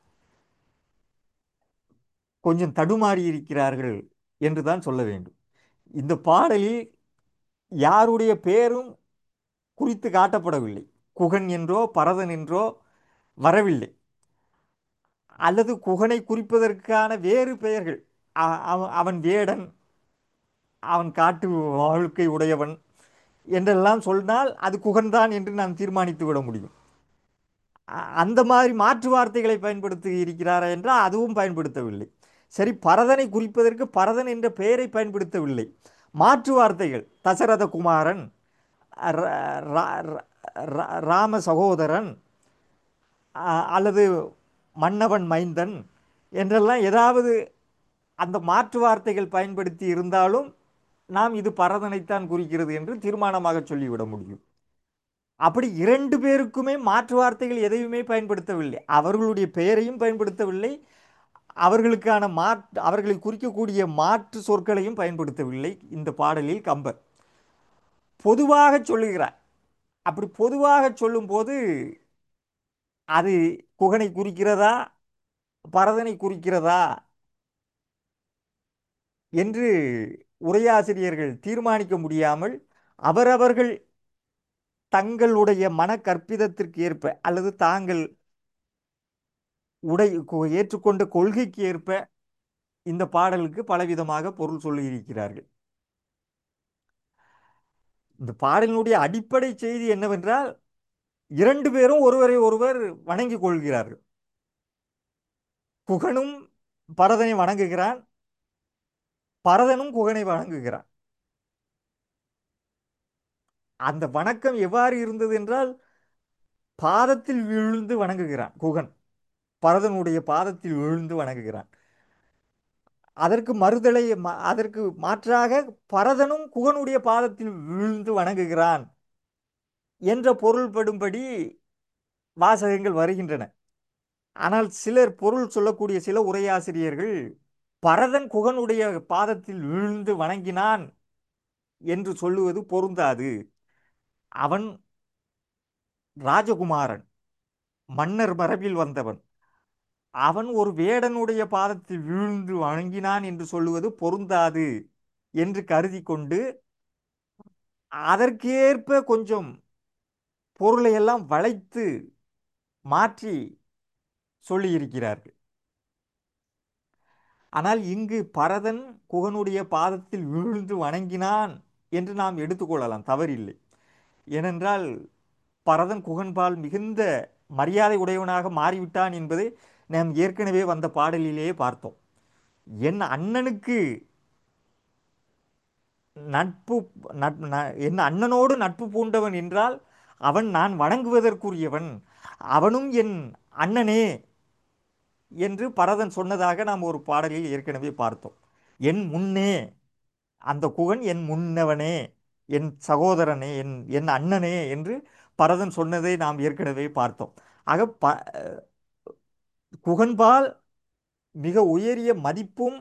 கொஞ்சம் தடுமாறி இருக்கிறார்கள் என்று தான் சொல்ல வேண்டும் இந்த பாடலில் யாருடைய பெயரும் குறித்து காட்டப்படவில்லை குகன் என்றோ பரதன் என்றோ வரவில்லை அல்லது குகனை குறிப்பதற்கான வேறு பெயர்கள் அ- அவ- அவன் வேடன் அவன் காட்டு வாழ்க்கை உடையவன் என்றெல்லாம் சொன்னால் அது குகன்தான் என்று நாம் தீர்மானித்து விட முடியும் அ- அந்த மாதிரி மாற்று வார்த்தைகளை பயன்படுத்தி இருக்கிறாரா என்றால் அதுவும் பயன்படுத்தவில்லை சரி பரதனை குறிப்பதற்கு பரதன் என்ற பெயரை பயன்படுத்தவில்லை மாற்று வார்த்தைகள் தசரத குமாரன் ர- ர- ர- ர- ராம சகோதரன் அ- அல்லது மன்னவன் மைந்தன் என்றெல்லாம் ஏதாவது அந்த மாற்று வார்த்தைகள் பயன்படுத்தி இருந்தாலும் நாம் இது பரதனைத்தான் குறிக்கிறது என்று தீர்மானமாக சொல்லிவிட முடியும் அப்படி இரண்டு பேருக்குமே மாற்று வார்த்தைகள் எதையுமே பயன்படுத்தவில்லை அவர்களுடைய பெயரையும் பயன்படுத்தவில்லை அவர்களுக்கான மாற்று அவர்களை குறிக்கக்கூடிய மாற்று சொற்களையும் பயன்படுத்தவில்லை இந்த பாடலில் கம்பர் பொதுவாக சொல்லுகிறார் அப்படி பொதுவாக சொல்லும்போது அது குகனை குறிக்கிறதா பரதனை குறிக்கிறதா என்று உரையாசிரியர்கள் தீர்மானிக்க முடியாமல் அவரவர்கள் தங்களுடைய மன கற்பிதத்திற்கு ஏற்ப அல்லது தாங்கள் உடை கு- ஏற்றுக்கொண்ட கொள்கைக்கு ஏற்ப இந்த பாடலுக்கு பலவிதமாக பொருள் சொல்லியிருக்கிறார்கள் இந்த பாடலினுடைய அடிப்படை செய்தி என்னவென்றால் இரண்டு பேரும் ஒருவரை ஒருவர் வணங்கிக் கொள்கிறார்கள் குகனும் பரதனை வணங்குகிறான் பரதனும் குகனை வணங்குகிறான் அந்த வணக்கம் எவ்வாறு இருந்தது என்றால் பாதத்தில் விழுந்து வணங்குகிறான் குகன் பரதனுடைய பாதத்தில் விழுந்து வணங்குகிறான் அதற்கு மறுதலை ம- அதற்கு மாற்றாக பரதனும் குகனுடைய பாதத்தில் விழுந்து வணங்குகிறான் என்ற பொருள்படும்படி வாசகங்கள் வருகின்றன ஆனால் சிலர் பொருள் சொல்லக்கூடிய சில உரையாசிரியர்கள் பரதன் குகனுடைய பாதத்தில் விழுந்து வணங்கினான் என்று சொல்லுவது பொருந்தாது அவன் ராஜகுமாரன் மன்னர் மரபில் வந்தவன் அவன் ஒரு வேடனுடைய பாதத்தில் வீழ்ந்து வணங்கினான் என்று சொல்லுவது பொருந்தாது என்று கருதி கொண்டு அதற்கேற்ப கொஞ்சம் பொருளை எல்லாம் வளைத்து மாற்றி சொல்லியிருக்கிறார்கள் ஆனால் இங்கு பரதன் குகனுடைய பாதத்தில் வீழ்ந்து வணங்கினான் என்று நாம் எடுத்துக்கொள்ளலாம் தவறில்லை ஏனென்றால் பரதன் குகன்பால் மிகுந்த மரியாதை உடையவனாக மாறிவிட்டான் என்பதை நாம் ஏற்கனவே வந்த பாடலிலேயே பார்த்தோம் என் அண்ணனுக்கு நட்பு நட்- ந- என் அண்ணனோடு நட்பு பூண்டவன் என்றால் அவன் நான் வணங்குவதற்குரியவன் அவனும் என் அண்ணனே என்று பரதன் சொன்னதாக நாம் ஒரு பாடலில் ஏற்கனவே பார்த்தோம் என் முன்னே அந்த குகன் என் முன்னவனே என் சகோதரனே என் என் அண்ணனே என்று பரதன் சொன்னதை நாம் ஏற்கனவே பார்த்தோம் ஆக ப குகன்பால் மிக உயரிய மதிப்பும்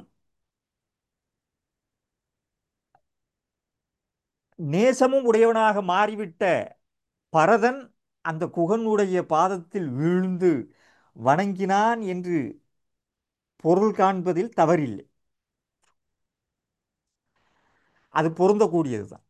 நேசமும் உடையவனாக மாறிவிட்ட பரதன் அந்த குகனுடைய பாதத்தில் வீழ்ந்து வணங்கினான் என்று பொருள் காண்பதில் தவறில்லை அது பொருந்தக்கூடியதுதான்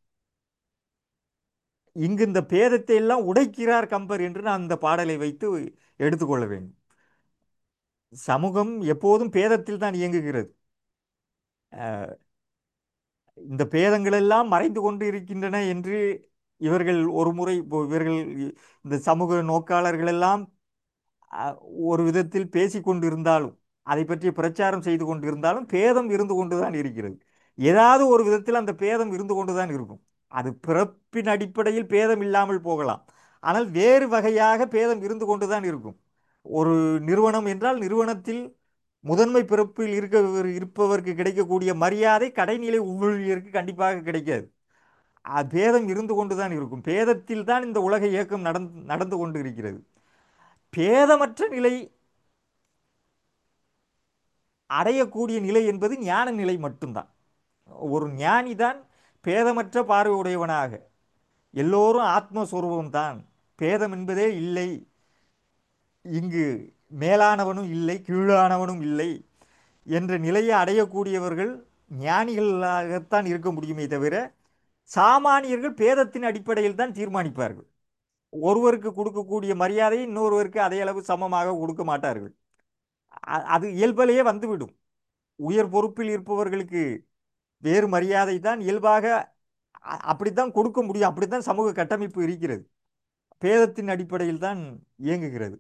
இங்கு இந்த பேதத்தை எல்லாம் உடைக்கிறார் கம்பர் என்று நான் இந்த பாடலை வைத்து எடுத்துக்கொள்ள வேண்டும் சமூகம் எப்போதும் பேதத்தில் தான் இயங்குகிறது அஹ், இந்த பேதங்கள் எல்லாம் மறைந்து கொண்டு இருக்கின்றன என்று இவர்கள் ஒரு முறை இப்போ இவர்கள் இந்த சமூக நோக்காளர்கள் எல்லாம் அஹ், ஒரு விதத்தில் பேசிக் கொண்டிருந்தாலும் அதை பற்றி பிரச்சாரம் செய்து கொண்டிருந்தாலும் பேதம் இருந்து கொண்டுதான் இருக்கிறது ஏதாவது ஒரு விதத்தில் அந்த பேதம் இருந்து கொண்டுதான் இருக்கும் அது பிறப்பின் அடிப்படையில் பேதம் இல்லாமல் போகலாம் ஆனால் வேறு வகையாக பேதம் இருந்து கொண்டுதான் இருக்கும் ஒரு நிறுவனம் என்றால் நிறுவனத்தில் முதன்மை பிறப்பில் இருக்க இருப்பவருக்கு கிடைக்கக்கூடிய மரியாதை கடைநிலை ஊழியருக்கு கண்டிப்பாக கிடைக்காது அ- பேதம் இருந்து கொண்டுதான் இருக்கும் பேதத்தில் தான் இந்த உலக இயக்கம் நடந்து நடந்து கொண்டு இருக்கிறது பேதமற்ற நிலை அடையக்கூடிய நிலை என்பது ஞான நிலை மட்டும்தான் ஒரு ஞானி தான் பேதமற்ற பார்வையுடையவனாக எல்லோரும் ஆத்மஸ்வரூபம் தான் பேதம் என்பதே இல்லை இங்கு மேலானவனும் இல்லை கீழானவனும் இல்லை என்ற நிலையை அடையக்கூடியவர்கள் ஞானிகளாகத்தான் இருக்க முடியுமே தவிர சாமானியர்கள் பேதத்தின் அடிப்படையில் தான் தீர்மானிப்பார்கள் ஒருவருக்கு கொடுக்கக்கூடிய மரியாதையை இன்னொருவருக்கு அதே அளவு சமமாக கொடுக்க மாட்டார்கள் அ- அது இயல்பிலேயே வந்துவிடும் உயர் பொறுப்பில் இருப்பவர்களுக்கு வேறு மரியாதை தான் இயல்பாக அ- அப்படித்தான் கொடுக்க முடியும் அப்படித்தான் சமூக கட்டமைப்பு இருக்கிறது பேதத்தின் அடிப்படையில் தான் இயங்குகிறது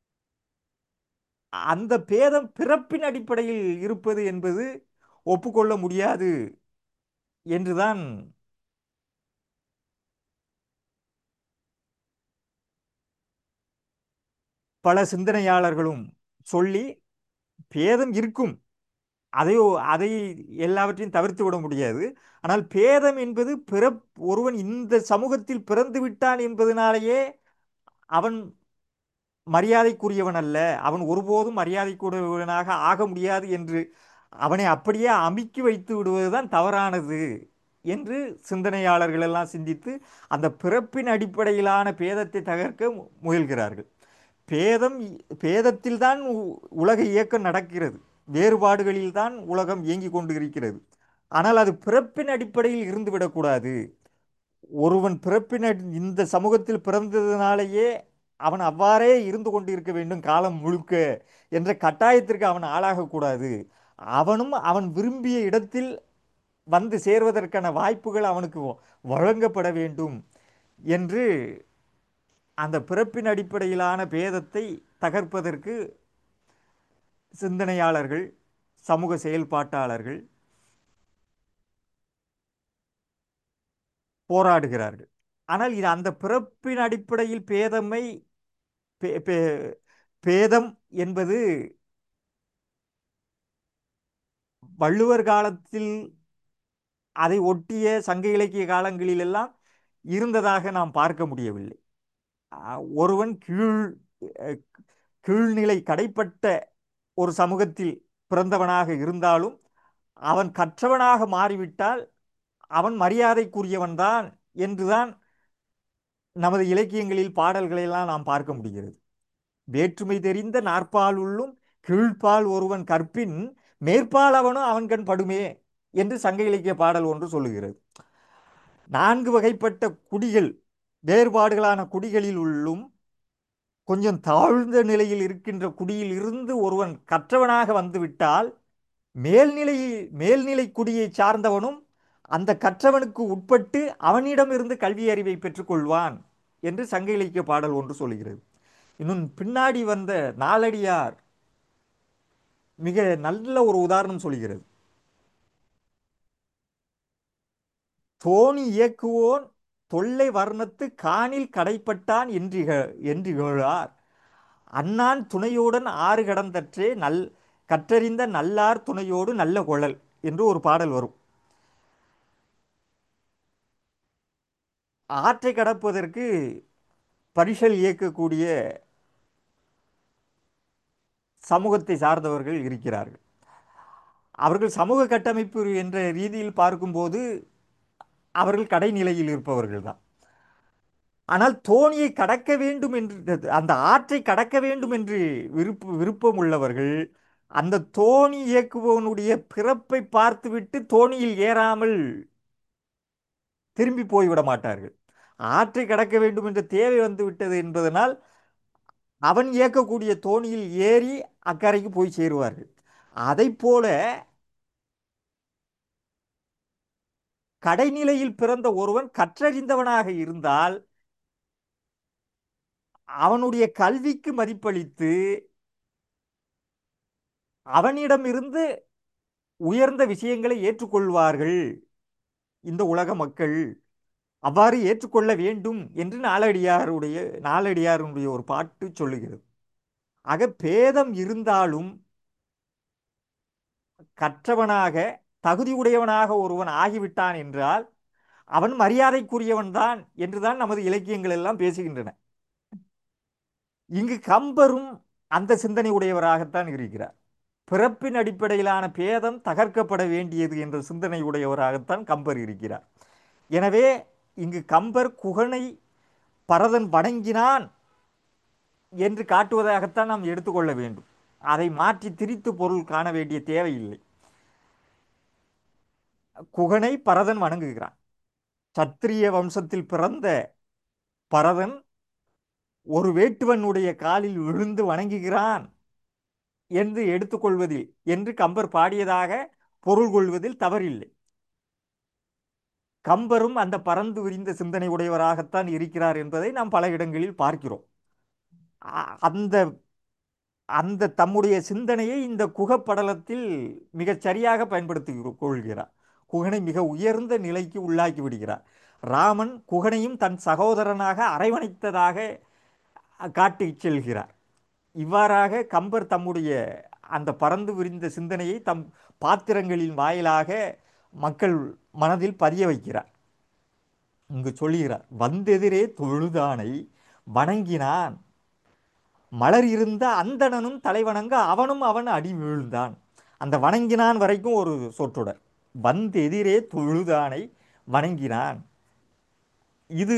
அந்த பேதம் பிறப்பின் அடிப்படையில் இருப்பது என்பது ஒப்புக்கொள்ள முடியாது என்றுதான் பல சிந்தனையாளர்களும் சொல்லி பேதம் இருக்கும் அதை அதை எல்லாவற்றையும் தவிர்த்து விட முடியாது ஆனால் பேதம் என்பது பிற ஒருவன் இந்த சமூகத்தில் பிறந்து விட்டான் என்பதனாலேயே அவன் மரியாதைக்குரியவன் அல்ல அவன் ஒருபோதும் மரியாதைக்குரியவனாக ஆக முடியாது என்று அவனை அப்படியே அமுக்கி வைத்து விடுவதுதான் தவறானது என்று சிந்தனையாளர்கள் எல்லாம் சிந்தித்து அந்த பிறப்பின் அடிப்படையிலான பேதத்தை தகர்க்க மு- முயல்கிறார்கள் பேதம் பேதத்தில் தான் உலக இயக்கம் நடக்கிறது வேறுபாடுகளில் தான் உலகம் இயங்கிக் கொண்டு இருக்கிறது ஆனால் அது பிறப்பின் அடிப்படையில் இருந்துவிடக்கூடாது ஒருவன் பிறப்பின் அடி- இந்த சமூகத்தில் பிறந்ததினாலேயே அவன் அவ்வாறே இருந்து கொண்டு இருக்க வேண்டும் காலம் முழுக்க என்ற கட்டாயத்திற்கு அவன் ஆளாகக்கூடாது அவனும் அவன் விரும்பிய இடத்தில் வந்து சேர்வதற்கான வாய்ப்புகள் அவனுக்கு வ- வழங்கப்பட வேண்டும் என்று அந்த பிறப்பின் அடிப்படையிலான பேதத்தை தகர்ப்பதற்கு சிந்தனையாளர்கள் சமூக செயல்பாட்டாளர்கள் போராடுகிறார்கள் ஆனால் இது அந்த பிறப்பின் அடிப்படையில் பேதமை பே- பே- பேதம் என்பது வள்ளுவர் காலத்தில் அதை ஒட்டிய சங்க இலக்கிய காலங்களிலெல்லாம் இருந்ததாக நாம் பார்க்க முடியவில்லை அஹ் ஒருவன் கீழ் அஹ் கீழ்நிலை கடைப்பட்ட ஒரு சமூகத்தில் பிறந்தவனாக இருந்தாலும் அவன் கற்றவனாக மாறிவிட்டால் அவன் மரியாதைக்குரியவன்தான் என்றுதான் நமது இலக்கியங்களில் பாடல்களெல்லாம் நாம் பார்க்க முடிகிறது வேற்றுமை தெரிந்த நாற்பால் உள்ளும் கீழ்ப்பால் ஒருவன் கற்பின் மேற்பால் அவனும் அவன் கண் படுமே என்று சங்க இலக்கிய பாடல் ஒன்று சொல்லுகிறது நான்கு வகைப்பட்ட குடிகள் வேறுபாடுகளான குடிகளில் உள்ளும் கொஞ்சம் தாழ்ந்த நிலையில் இருக்கின்ற குடியில் இருந்து ஒருவன் கற்றவனாக வந்துவிட்டால் மேல்நிலை மேல்நிலை குடியை சார்ந்தவனும் அந்த கற்றவனுக்கு உட்பட்டு அவனிடமிருந்து கல்வி அறிவை பெற்றுக்கொள்வான் என்று சங்க இலக்கிய பாடல் ஒன்று சொல்கிறது இன்னும் பின்னாடி வந்த நாலடியார் மிக நல்ல ஒரு உதாரணம் சொல்கிறது தோணி இயக்குவோன் தொல்லை வர்ணத்து காணில் கடைப்பட்டான் என்றிக என்றிகழார் அண்ணான் துணையோடன் ஆறு கடந்தற்றே நல் கற்றறிந்த நல்லார் துணையோடு நல்ல குழல் என்று ஒரு பாடல் வரும் ஆற்றை கடப்பதற்கு பரிசல் இயக்கக்கூடிய சமூகத்தை சார்ந்தவர்கள் இருக்கிறார்கள் அவர்கள் சமூக கட்டமைப்பு என்ற ரீதியில் பார்க்கும்போது அவர்கள் கடைநிலையில் இருப்பவர்கள் தான் ஆனால் தோணியை கடக்க வேண்டும் என்று அந்த ஆற்றை கடக்க வேண்டும் என்று விருப்ப விருப்பம் உள்ளவர்கள் அந்த தோணி இயக்குபவனுடைய பிறப்பை பார்த்துவிட்டு தோணியில் ஏறாமல் திரும்பி போய்விட மாட்டார்கள் ஆற்றை கடக்க வேண்டும் என்ற தேவை வந்து விட்டது என்பதனால் அவன் இயக்கக்கூடிய தோணியில் ஏறி அக்கறைக்கு போய் சேருவார்கள் அதைப் போல கடைநிலையில் பிறந்த ஒருவன் கற்றறிந்தவனாக இருந்தால் அவனுடைய கல்விக்கு மதிப்பளித்து அவனிடமிருந்து உயர்ந்த விஷயங்களை ஏற்றுக்கொள்வார்கள் இந்த உலக மக்கள் அவ்வாறு ஏற்றுக்கொள்ள வேண்டும் என்று நாலடியாருடைய நாலடியாருடைய ஒரு பாட்டு சொல்லுகிறது ஆக பேதம் இருந்தாலும் கற்றவனாக தகுதியுடையவனாக ஒருவன் ஆகிவிட்டான் என்றால் அவன் மரியாதைக்குரியவன்தான் என்றுதான் நமது இலக்கியங்கள் எல்லாம் பேசுகின்றன இங்கு கம்பரும் அந்த சிந்தனை உடையவராகத்தான் இருக்கிறார் பிறப்பின் அடிப்படையிலான பேதம் தகர்க்கப்பட வேண்டியது என்ற சிந்தனை உடையவராகத்தான் கம்பர் இருக்கிறார் எனவே இங்கு கம்பர் குகனை பரதன் வணங்கினான் என்று காட்டுவதாகத்தான் நாம் எடுத்துக்கொள்ள வேண்டும் அதை மாற்றி திரித்து பொருள் காண வேண்டிய தேவையில்லை குகனை பரதன் வணங்குகிறான் சத்திரிய வம்சத்தில் பிறந்த பரதன் ஒரு வேட்டுவனுடைய காலில் விழுந்து வணங்குகிறான் என்று எடுத்துக்கொள்வதில் என்று கம்பர் பாடியதாக பொருள் கொள்வதில் தவறில்லை கம்பரும் அந்த பறந்து விரிந்த சிந்தனை உடையவராகத்தான் இருக்கிறார் என்பதை நாம் பல இடங்களில் பார்க்கிறோம் அந்த அந்த தம்முடைய சிந்தனையை இந்த குகப்படலத்தில் மிகச் சரியாக பயன்படுத்தி கொள்கிறார் குகனை மிக உயர்ந்த நிலைக்கு உள்ளாக்கி விடுகிறார் ராமன் குகனையும் தன் சகோதரனாக அரவணைத்ததாக காட்டி செல்கிறார் இவ்வாறாக கம்பர் தம்முடைய அந்த பறந்து விரிந்த சிந்தனையை தம் பாத்திரங்களின் வாயிலாக மக்கள் மனதில் பதிய வைக்கிறார் இங்கு சொல்லுகிறார் வந்தெதிரே தொழுதானை வணங்கினான் மலர் இருந்த அந்தணனும் தலைவணங்க அவனும் அவன் அடி வீழ்ந்தான் அந்த வணங்கினான் வரைக்கும் ஒரு சொற்றொடர் வந்தெதிரே தொழுதானை வணங்கினான் இது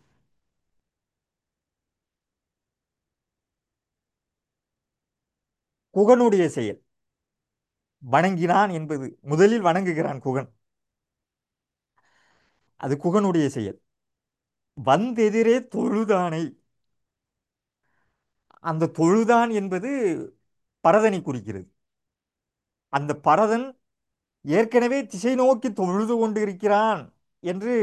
குகனுடைய செயல் வணங்கினான் என்பது முதலில் வணங்குகிறான் குகன் அது குகனுடைய செயல் வந்தெதிரே தொழுதானை அந்த தொழுதான் என்பது பரதனை குறிக்கிறது அந்த பரதன் ஏற்கனவே திசை நோக்கி தொழுது கொண்டு இருக்கிறான் என்று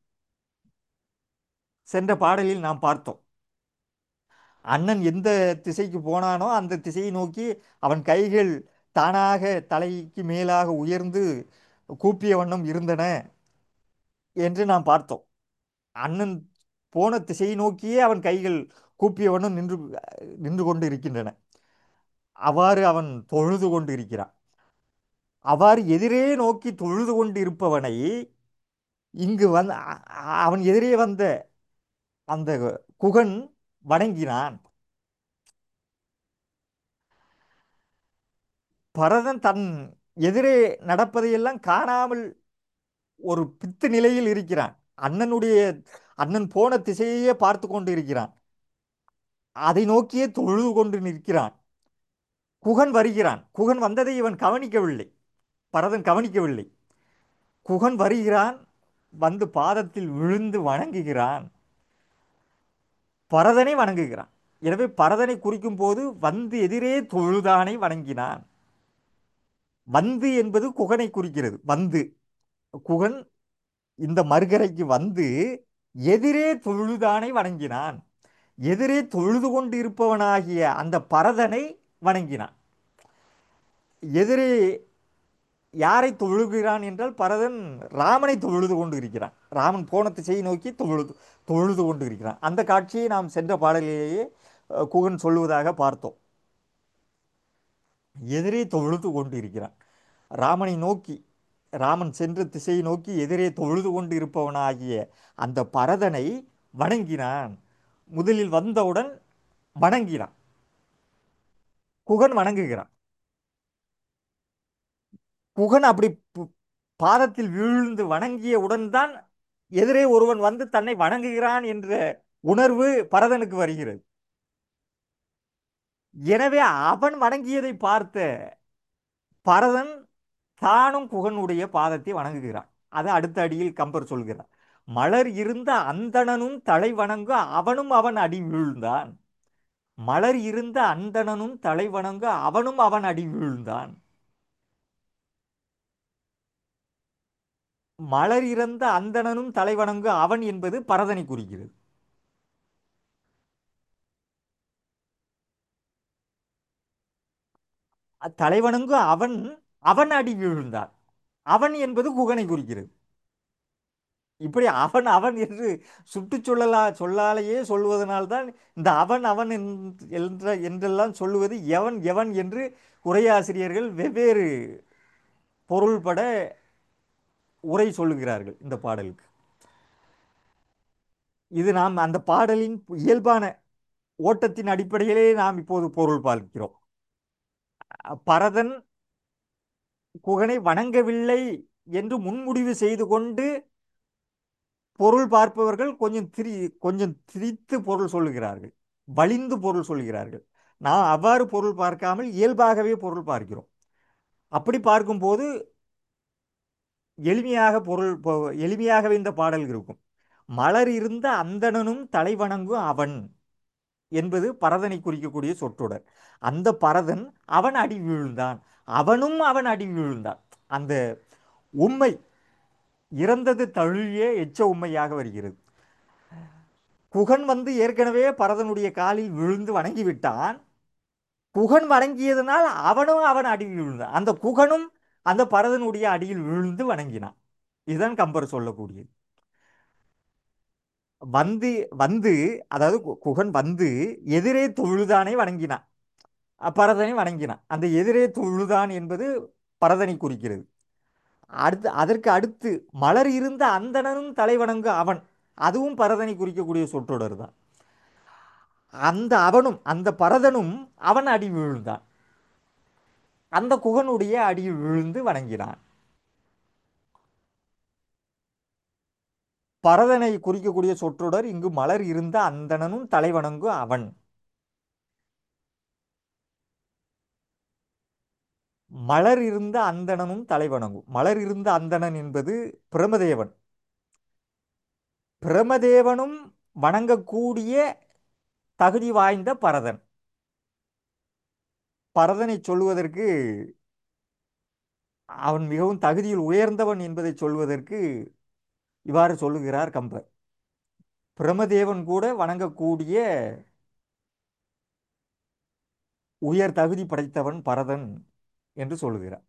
சென்ற பாடலில் நாம் பார்த்தோம் அண்ணன் எந்த திசைக்கு போனானோ அந்த திசையை நோக்கி அவன் கைகள் தானாக தலைக்கு மேலாக உயர்ந்து கூப்பிய வண்ணம் இருந்தன என்று நாம் பார்த்தோம் அண்ணன் போன திசையை நோக்கியே அவன் கைகள் கூப்பிய வண்ணம் நின்று நின்று கொண்டு இருக்கின்றன அவ்வாறு அவன் தொழுது கொண்டு இருக்கிறான் அவ்வாறு எதிரே நோக்கி தொழுது கொண்டு இருப்பவனை இங்கு வந்த அவன் எதிரே வந்த அந்த குகன் வணங்கினான் பரதன் தன் எதிரே நடப்பதையெல்லாம் காணாமல் ஒரு பித்து நிலையில் இருக்கிறான் அண்ணனுடைய அண்ணன் போன திசையையே பார்த்து கொண்டு இருக்கிறான் அதை நோக்கியே தொழுது கொண்டு நிற்கிறான் குகன் வருகிறான் குகன் வந்ததை இவன் கவனிக்கவில்லை பரதன் கவனிக்கவில்லை குகன் வருகிறான் வந்து பாதத்தில் விழுந்து வணங்குகிறான் பரதனை வணங்குகிறான் எனவே பரதனை குறிக்கும் போது வந்து எதிரே தொழுதானை வணங்கினான் வந்து என்பது குகனை குறிக்கிறது வந்து குகன் இந்த மறுகரைக்கு வந்து எதிரே தொழுதானை வணங்கினான் எதிரே தொழுது கொண்டு இருப்பவனாகிய அந்த பரதனை வணங்கினான் எதிரே யாரை தொழுகிறான் என்றால் பரதன் ராமனை தொழுது கொண்டு இருக்கிறான் ராமன் போன திசையை நோக்கி தொழுது தொழுது கொண்டு இருக்கிறான் அந்த காட்சியை நாம் சென்ற பாடலிலேயே குகன் சொல்லுவதாக பார்த்தோம் எதிரே தொழுது கொண்டு இருக்கிறான் ராமனை நோக்கி ராமன் சென்ற திசையை நோக்கி எதிரே தொழுது கொண்டு இருப்பவனாகிய அந்த பரதனை வணங்கினான் முதலில் வந்தவுடன் வணங்கினான் குகன் வணங்குகிறான் குகன் அப்படி பு- பாதத்தில் வீழ்ந்து வணங்கியவுடன் தான் எதிரே ஒருவன் வந்து தன்னை வணங்குகிறான் என்ற உணர்வு பரதனுக்கு வருகிறது எனவே அவன் வணங்கியதை பார்த்த பரதன் தானும் குகனுடைய பாதத்தை வணங்குகிறான் அது அடுத்த அடியில் கம்பர் சொல்கிறார் மலர் இருந்த அந்தணனும் தலை வணங்க அவனும் அவன் அடி வீழ்ந்தான் மலர் இருந்த அந்தணனும் தலை வணங்க அவனும் அவன் அடி வீழ்ந்தான் மலர் இறந்த அந்தணனும் தலை வணங்க அவன் என்பது பரதனை குறிக்கிறது தலைவணங்கு அவன் அவன் அடி வீழ்ந்தான் அவன் என்பது குகனை குறிக்கிறது இப்படி அவன் அவன் என்று சுட்டுச் சொல்லலா சொல்லாலேயே சொல்வதனால்தான் இந்த அவன் அவன் என்- என்ற என்றெல்லாம் சொல்லுவது எவன் எவன் என்று உரையாசிரியர்கள் வெவ்வேறு பொருள்பட உரை சொல்லுகிறார்கள் இந்த பாடலுக்கு இது நாம் அந்த பாடலின் இயல்பான ஓட்டத்தின் அடிப்படையிலே நாம் இப்போது பொருள் பார்க்கிறோம் பரதன் குகனை வணங்கவில்லை என்று முன்முடிவு செய்து கொண்டு பொருள் பார்ப்பவர்கள் கொஞ்சம் திரி கொஞ்சம் திரித்து பொருள் சொல்லுகிறார்கள் வலிந்து பொருள் சொல்கிறார்கள் நான் அவ்வாறு பொருள் பார்க்காமல் இயல்பாகவே பொருள் பார்க்கிறோம் அப்படி பார்க்கும்போது எளிமையாக பொருள் பொ- எளிமையாகவே இந்த பாடல் இருக்கும் மலர் இருந்த அந்தணனும் தலை வணங்கும் அவன் என்பது பரதனை குறிக்கக்கூடிய சொற்றொடர் அந்த பரதன் அவன் அடி வீழ்ந்தான் அவனும் அவன் அடி வீழ்ந்தான் அந்த உண்மை இறந்தது தழுவிய எச்ச உண்மையாக வருகிறது குகன் வந்து ஏற்கனவே பரதனுடைய காலில் விழுந்து வணங்கி விட்டான் குகன் வணங்கியதனால் அவனும் அவன் அடி விழுந்தான் அந்த குகனும் அந்த பரதனுடைய அடியில் விழுந்து வணங்கினான் இதுதான் கம்பர் சொல்லக்கூடியது வந்து வந்து அதாவது கு- குகன் வந்து எதிரே தொழுதானை வணங்கினான் அ, பரதனை வணங்கினான் அந்த எதிரே தொழுதான் என்பது பரதனை குறிக்கிறது அடுத்து அதற்கு அடுத்து மலர் இருந்த அந்தணனும் தலைவணங்கு அவன் அதுவும் பரதனை குறிக்கக்கூடிய சொற்றொடர் தான் அந்த அவனும் அந்த பரதனும் அவன் அடி விழுந்தான் அந்த குகனுடைய அடியில் விழுந்து வணங்கினான் பரதனை குறிக்கக்கூடிய சொற்றொடர் இங்கு மலர் இருந்த அந்தணனும் தலைவணங்கு அவன் மலர் இருந்த அந்தணனும் தலைவணங்கும் மலர் இருந்த அந்தணன் என்பது பிரமதேவன் பிரமதேவனும் வணங்கக்கூடிய தகுதி வாய்ந்த பரதன் பரதனை சொல்லுவதற்கு அவன் மிகவும் தகுதியில் உயர்ந்தவன் என்பதை சொல்வதற்கு இவ்வாறு சொல்லுகிறார் கம்பர் பிரமதேவன் கூட வணங்கக்கூடிய உயர் தகுதி படைத்தவன் பரதன் என்று சொல்லுகிறார்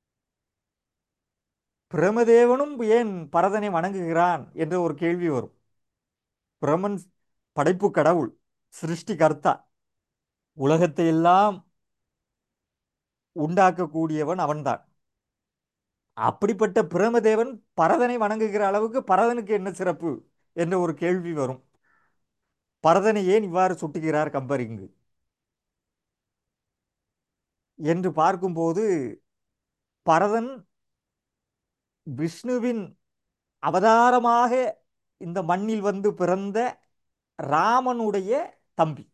பிரமதேவனும் ஏன் பரதனை வணங்குகிறான் என்ற ஒரு கேள்வி வரும் பிரமன் படைப்பு கடவுள் சிருஷ்டி கர்த்தா உலகத்தை எல்லாம் உண்டாக்கக்கூடியவன் அவன்தான் அப்படிப்பட்ட பிரமதேவன் பரதனை வணங்குகிற அளவுக்கு பரதனுக்கு என்ன சிறப்பு என்ற ஒரு கேள்வி வரும் பரதனை ஏன் இவ்வாறு சுட்டுகிறார் கம்பர் இங்கு என்று பார்க்கும்போது பரதன் விஷ்ணுவின் அவதாரமாக இந்த மண்ணில் வந்து பிறந்த ராமனுடைய தம்பி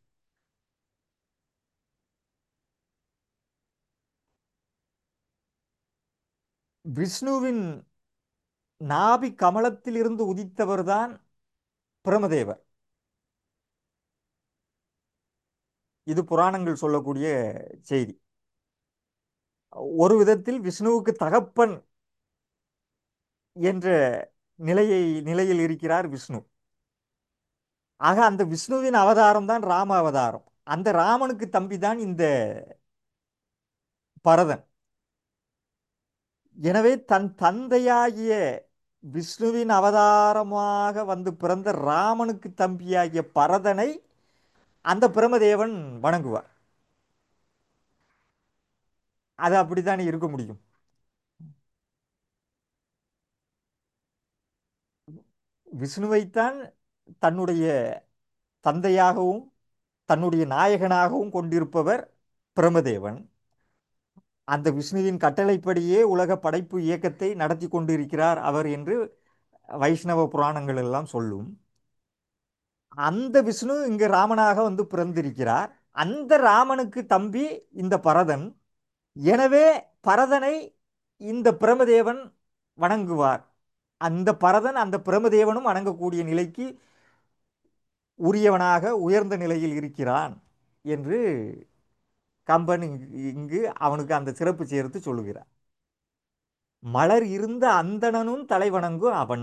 விஷ்ணுவின் நாபி கமலத்திலிருந்து உதித்தவர்தான் பிரமதேவர் இது புராணங்கள் சொல்லக்கூடிய செய்தி ஒரு விதத்தில் விஷ்ணுவுக்கு தகப்பன் என்ற நிலையை நிலையில் இருக்கிறார் விஷ்ணு ஆக அந்த விஷ்ணுவின் அவதாரம் தான் ராம அவதாரம் அந்த ராமனுக்கு தம்பி தான் இந்த பரதன் எனவே தன் தந்தையாகிய விஷ்ணுவின் அவதாரமாக வந்து பிறந்த ராமனுக்கு தம்பியாகிய பரதனை அந்த பிரமதேவன் வணங்குவார் அது அப்படித்தானே இருக்க முடியும் விஷ்ணுவைத்தான் தன்னுடைய தந்தையாகவும் தன்னுடைய நாயகனாகவும் கொண்டிருப்பவர் பிரமதேவன் அந்த விஷ்ணுவின் கட்டளைப்படியே உலக படைப்பு இயக்கத்தை நடத்தி கொண்டிருக்கிறார் அவர் என்று வைஷ்ணவ புராணங்கள் எல்லாம் சொல்லும் அந்த விஷ்ணு இங்கு ராமனாக வந்து பிறந்திருக்கிறார் அந்த ராமனுக்கு தம்பி இந்த பரதன் எனவே பரதனை இந்த பிரமதேவன் வணங்குவார் அந்த பரதன் அந்த பிரமதேவனும் வணங்கக்கூடிய நிலைக்கு உரியவனாக உயர்ந்த நிலையில் இருக்கிறான் என்று கம்பன் இங்கு இங்கு அவனுக்கு அந்த சிறப்பு சேர்த்து சொல்லுகிறார் மலர் இருந்த அந்தணனும் தலைவணங்கும் அவன்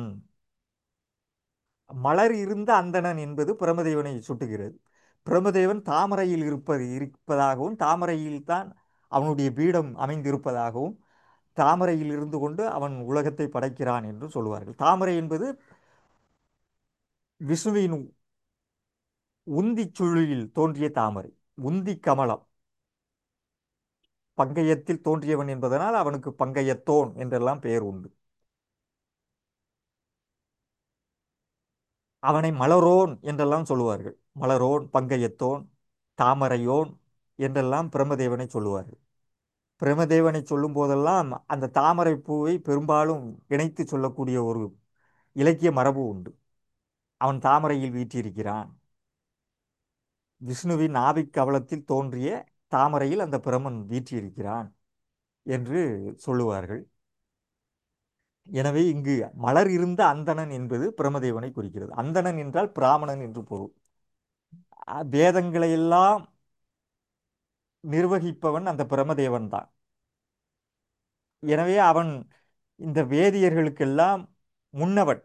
மலர் இருந்த அந்தணன் என்பது பிரமதேவனை சுட்டுகிறது பிரமதேவன் தாமரையில் இருப்பது இருப்பதாகவும் தாமரையில் தான் அவனுடைய பீடம் அமைந்திருப்பதாகவும் தாமரையில் இருந்து கொண்டு அவன் உலகத்தை படைக்கிறான் என்று சொல்லுவார்கள் தாமரை என்பது விஷ்ணுவின் உந்தி சுழியில் தோன்றிய தாமரை உந்தி கமலம் பங்கயத்தில் தோன்றியவன் என்பதனால் அவனுக்கு பங்கயத்தோன் என்றெல்லாம் பெயர் உண்டு அவனை மலரோன் என்றெல்லாம் சொல்லுவார்கள் மலரோன் பங்கயத்தோன் தாமரையோன் என்றெல்லாம் பிரமதேவனை சொல்லுவார்கள் பிரமதேவனை சொல்லும் போதெல்லாம் அந்த தாமரை பூவை பெரும்பாலும் இணைத்து சொல்லக்கூடிய ஒரு இலக்கிய மரபு உண்டு அவன் தாமரையில் வீற்றிருக்கிறான் விஷ்ணுவின் நாபிக் கவலத்தில் தோன்றிய தாமரையில் அந்த பிரமன் வீற்றிருக்கிறான் என்று சொல்லுவார்கள் எனவே இங்கு மலர் இருந்த அந்தணன் என்பது பிரமதேவனை குறிக்கிறது அந்தணன் என்றால் பிராமணன் என்று பொருள் அ, வேதங்களை எல்லாம் நிர்வகிப்பவன் அந்த பிரமதேவன் தான் எனவே அவன் இந்த வேதியர்களுக்கெல்லாம் முன்னவன்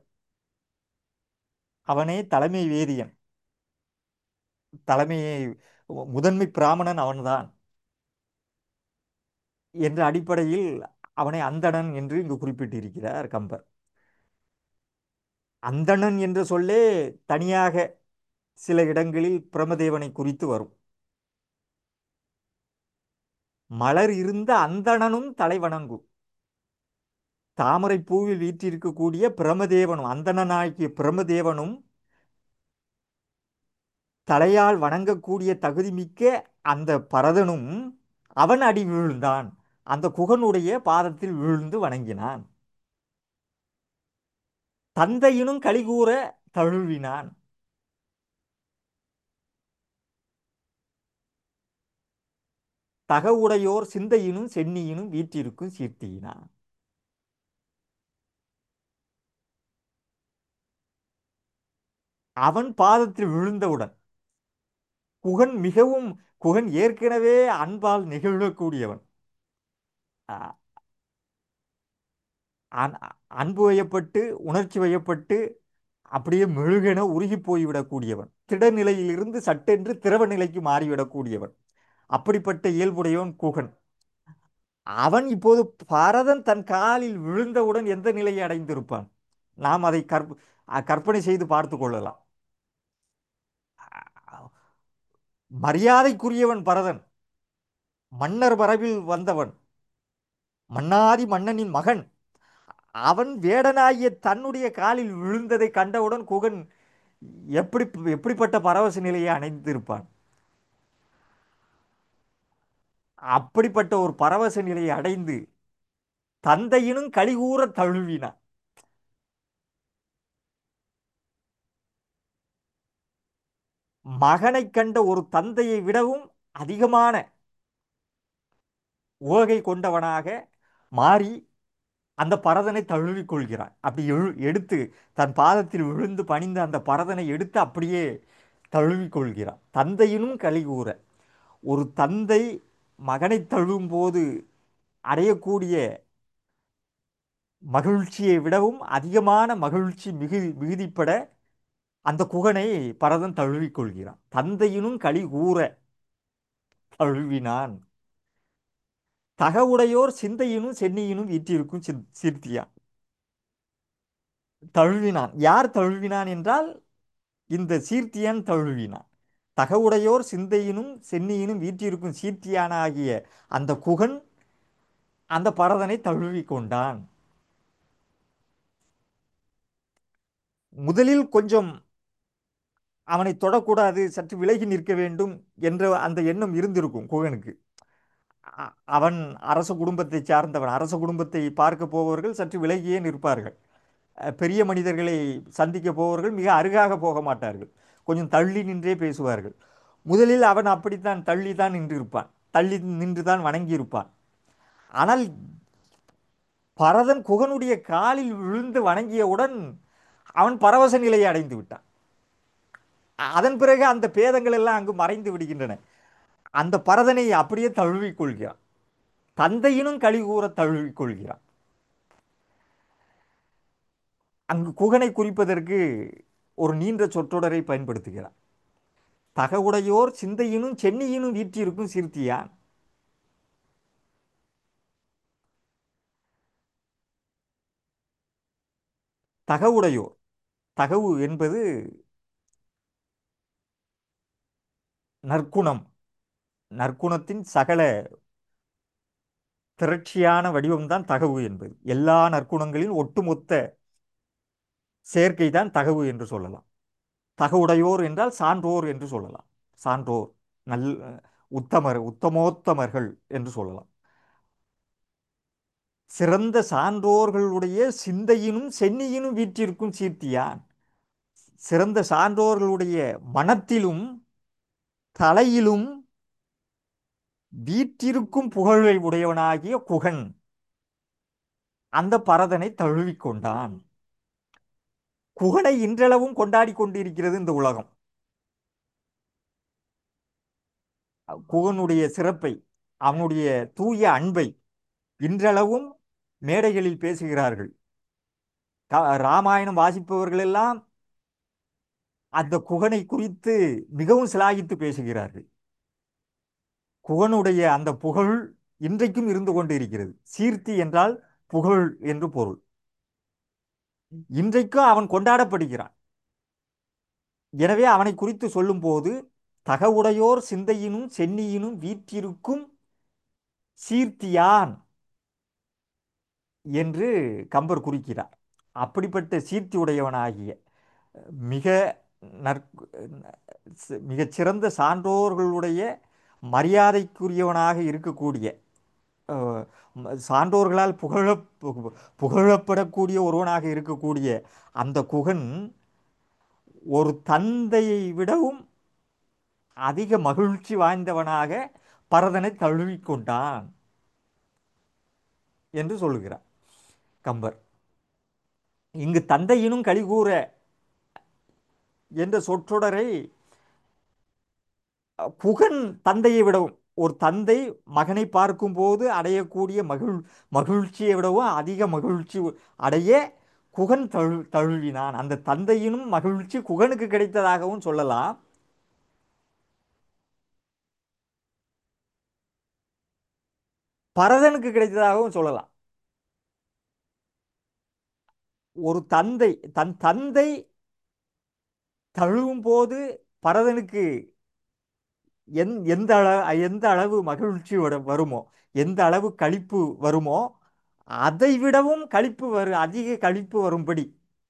அவனே தலைமை வேதியன் தலைமை முதன்மை பிராமணன் அவன்தான் என்ற அடிப்படையில் அவனை அந்தணன் என்று இங்கு குறிப்பிட்டிருக்கிறார் கம்பர் அந்தணன் என்ற சொல்லே தனியாக சில இடங்களில் பிரமதேவனை குறித்து வரும் மலர் இருந்த அந்தணனும் தலைவணங்கும் தாமரை பூவில் வீற்றிருக்கக்கூடிய பிரமதேவனும் அந்தணனாகிய பிரமதேவனும் தலையால் வணங்கக்கூடிய தகுதிமிக்க அந்த பரதனும் அவன் அடி வீழ்ந்தான் அந்த குகனுடைய பாதத்தில் வீழ்ந்து வணங்கினான் தந்தையினும் கலிகூற தழுவினான் தகவுடையோர் சிந்தையினும் சென்னியினும் வீற்றிருக்கும் சீர்த்தியினான் அவன் பாதத்தில் விழுந்தவுடன் குகன் மிகவும் குகன் ஏற்கனவே அன்பால் நெகிழக்கூடியவன் அ- அன்- அன்பு வயப்பட்டு உணர்ச்சி வயப்பட்டு அப்படியே மெழுகென உருகி போய்விடக்கூடியவன் திடநிலையிலிருந்து சட்டென்று திரவ நிலைக்கு மாறிவிடக்கூடியவன் அப்படிப்பட்ட இயல்புடையவன் குகன் அவன் இப்போது பரதன் தன் காலில் விழுந்தவுடன் எந்த நிலையை அடைந்திருப்பான் நாம் அதை கற்ப அ- கற்பனை செய்து பார்த்து கொள்ளலாம் மரியாதைக்குரியவன் பரதன் மன்னர் மரபில் வந்தவன் மன்னாதி மன்னனின் மகன் அவன் வேடனாகிய தன்னுடைய காலில் விழுந்ததை கண்டவுடன் குகன் எப்படி எப்படிப்பட்ட பரவச நிலையை அடைந்திருப்பான் அப்படிப்பட்ட ஒரு பரவச நிலையை அடைந்து தந்தையினும் கலிகூற தழுவினான் மகனைக் கண்ட ஒரு தந்தையை விடவும் அதிகமான உவகை கொண்டவனாக மாறி அந்த பரதனை தழுவிக் கொள்கிறான் அப்படி எழு எடுத்து தன் பாதத்தில் விழுந்து பணிந்த அந்த பரதனை எடுத்து அப்படியே தழுவிக் கொள்கிறான் தந்தையினும் கலிகூற ஒரு தந்தை மகனை தழுவும் போது அடையக்கூடிய மகிழ்ச்சியை விடவும் அதிகமான மகிழ்ச்சி மிகு மிகுதிப்பட அந்த குகனை பரதன் தழுவிக் கொள்கிறான் தந்தையினும் கலிகூற தழுவினான் தகவுடையோர் சிந்தையினும் சென்னியினும் வீற்றிருக்கும் சித் சீர்த்தியான் தழுவினான் யார் தழுவினான் என்றால் இந்த சீர்த்தியான் தழுவினான் தகவுடையோர் சிந்தையினும் சென்னியினும் வீற்றிருக்கும் சீர்த்தியான் ஆகிய அந்த குகன் அந்த பரதனை தழுவி கொண்டான் முதலில் கொஞ்சம் அவனை தொடக்கூடாது சற்று விலகி நிற்க வேண்டும் என்ற அந்த எண்ணம் இருந்திருக்கும் குகனுக்கு அ- அவன் அரச குடும்பத்தை சார்ந்தவன் அரச குடும்பத்தை பார்க்க போபவர்கள் சற்று விலகியே நிற்பார்கள் அஹ் பெரிய மனிதர்களை சந்திக்க போபவர்கள் மிக அருகாக போக மாட்டார்கள் கொஞ்சம் தள்ளி நின்றே பேசுவார்கள் முதலில் அவன் அப்படித்தான் தள்ளி தான் நின்றிருப்பான் தள்ளி நின்று தான் வணங்கியிருப்பான் ஆனால் பரதன் குகனுடைய காலில் விழுந்து வணங்கியவுடன் அவன் பரவச நிலையை அடைந்து விட்டான் அ- அதன் பிறகு அந்த பேதங்கள் எல்லாம் அங்கு மறைந்து விடுகின்றன அந்த பரதனை அப்படியே தழுவிக் கொள்கிறான் தந்தையினும் கழிகூற தழுவிக் கொள்கிறான் அங்கு குகனை குறிப்பதற்கு ஒரு நீண்ட சொற்றொடரை பயன்படுத்துகிறான் தகவுடையோர் சிந்தையினும் சென்னியினும் வீற்றிருக்கும் சிறுத்தியான் தகவுடையோர் தகவு என்பது நற்குணம் நற்குணத்தின் சகல திரட்சியான வடிவம்தான் தகவு என்பது எல்லா நற்குணங்களின் ஒட்டுமொத்த சேர்க்கை தான் தகவு என்று சொல்லலாம் தகவுடையோர் என்றால் சான்றோர் என்று சொல்லலாம் சான்றோர் நல் உத்தமர் உத்தமோத்தமர்கள் என்று சொல்லலாம் சிறந்த சான்றோர்களுடைய சிந்தையினும் சென்னியினும் வீற்றிருக்கும் சீர்த்தியான் சிறந்த சான்றோர்களுடைய மனத்திலும் தலையிலும் வீற்றிருக்கும் புகழை உடையவனாகிய குகன் அந்த பரதனை தழுவிக்கொண்டான் குகனை இன்றளவும் கொண்டாடி கொண்டிருக்கிறது இந்த உலகம் குகனுடைய சிறப்பை அவனுடைய தூய அன்பை இன்றளவும் மேடைகளில் பேசுகிறார்கள் க- ராமாயணம் வாசிப்பவர்கள் எல்லாம் அந்த குகனை குறித்து மிகவும் சிலாகித்து பேசுகிறார்கள் குகனுடைய அந்த புகழ் இன்றைக்கும் இருந்து கொண்டு இருக்கிறது சீர்த்தி என்றால் புகழ் என்று பொருள் இன்றைக்கும் அவன் கொண்டாடப்படுகிறான் எனவே அவனை குறித்து சொல்லும்போது தகவுடையோர் சிந்தையினும் சென்னியினும் வீற்றிருக்கும் சீர்த்தியான் என்று கம்பர் குறிக்கிறார் அப்படிப்பட்ட சீர்த்தி உடையவனாகிய மிக நற் மிகச் சிறந்த சான்றோர்களுடைய மரியாதைக்குரியவனாக இருக்கக்கூடிய அஹ், ம- சான்றோர்களால் புகழ பு- புகழப்படக்கூடிய ஒருவனாக இருக்கக்கூடிய அந்த குகன் ஒரு தந்தையை விடவும் அதிக மகிழ்ச்சி வாய்ந்தவனாக பரதனை தழுவிக்கொண்டான் என்று சொல்லுகிறார் கம்பர் இங்கு தந்தையினும் கலிகூற என்ற சொற்றொடரை அஹ், குகன் தந்தையை விடவும் ஒரு தந்தை மகனை பார்க்கும்போது அடையக்கூடிய மகிழ் மகிழ்ச்சியை விடவும் அதிக மகிழ்ச்சி அடைய குகன் தழு தழுவினான் அந்த தந்தையினும் மகிழ்ச்சி குகனுக்கு கிடைத்ததாகவும் சொல்லலாம் பரதனுக்கு கிடைத்ததாகவும் சொல்லலாம் ஒரு தந்தை தன் தந்தை தழுவும் போது பரதனுக்கு எந் எந்த அள எந்த அளவு மகிழ்ச்சி வர- வருமோ எந்த அளவு களிப்பு வருமோ அதை விடவும் களிப்பு வரு அதிக களிப்பு வரும்படி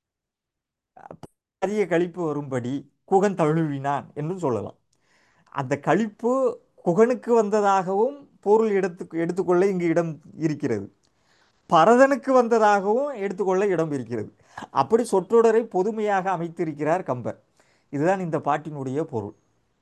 அதிக களிப்பு வரும்படி குகன் தழுவினான் என்று சொல்லலாம் அந்த களிப்பு குகனுக்கு வந்ததாகவும் பொருள் எடுத்து எடுத்துக்கொள்ள இங்கு இடம் இருக்கிறது பரதனுக்கு வந்ததாகவும் எடுத்துக்கொள்ள இடம் இருக்கிறது அப்படி சொற்றொடரை பொதுமையாக அமைத்திருக்கிறார் கம்பர் இதுதான் இந்த பாட்டினுடைய பொருள்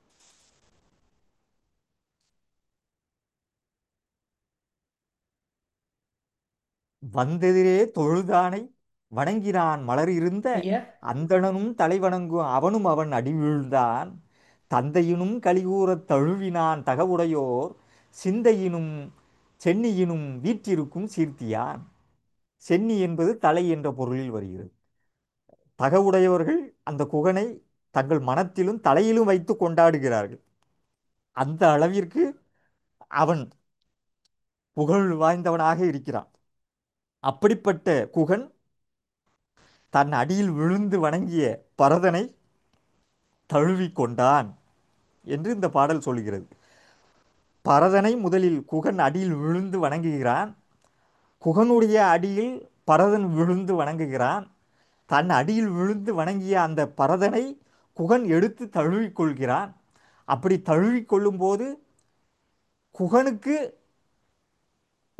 வந்தெதிரே தொழுதானை வணங்கினான் மலர் இருந்த ஐயா அந்தணனும் தலைவணங்கும் அவனும் அவன் அடி வீழ்ந்தான் தந்தையினும் கலிகூறத் தழுவினான் தகவுடையோர் சிந்தையினும் சென்னியினும் வீற்றிருக்கும் சீர்த்தியான் சென்னி என்பது தலை என்ற பொருளில் வருகிறது தகவுடையவர்கள் அந்த குகனை தங்கள் மனத்திலும் தலையிலும் வைத்து கொண்டாடுகிறார்கள் அந்த அளவிற்கு அவன் புகழ் வாய்ந்தவனாக இருக்கிறான் அப்படிப்பட்ட குகன் தன் அடியில் விழுந்து வணங்கிய பரதனை தழுவிக் கொண்டான் என்று இந்த பாடல் சொல்கிறது பரதனை முதலில் குகன் அடியில் விழுந்து வணங்குகிறான் குகனுடைய அடியில் பரதன் விழுந்து வணங்குகிறான் தன் அடியில் விழுந்து வணங்கிய அந்த பரதனை குகன் எடுத்து தழுவிக் கொள்கிறான் அப்படி தழுவிக் கொள்ளும்போது குகனுக்கு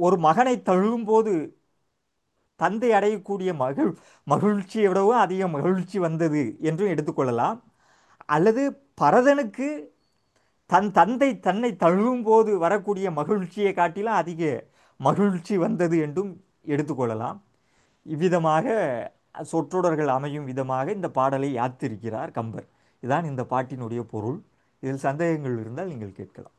ஒரு மகனை தழுவும்போது தந்தை அடையக்கூடிய மகிழ் மகிழ்ச்சியை விடவும் அதிக மகிழ்ச்சி வந்தது என்றும் எடுத்துக்கொள்ளலாம் அல்லது பரதனுக்கு தன் தந்தை தன்னை தழுவும் போது வரக்கூடிய மகிழ்ச்சியை காட்டிலும் அதிக மகிழ்ச்சி வந்தது என்றும் எடுத்துக்கொள்ளலாம் இவ்விதமாக சொற்றொடர்கள் அமையும் விதமாக இந்த பாடலை யாத்திருக்கிறார் கம்பர் இதுதான் இந்த பாட்டினுடைய பொருள் இதில் சந்தேகங்கள் இருந்தால் நீங்கள் கேட்கலாம்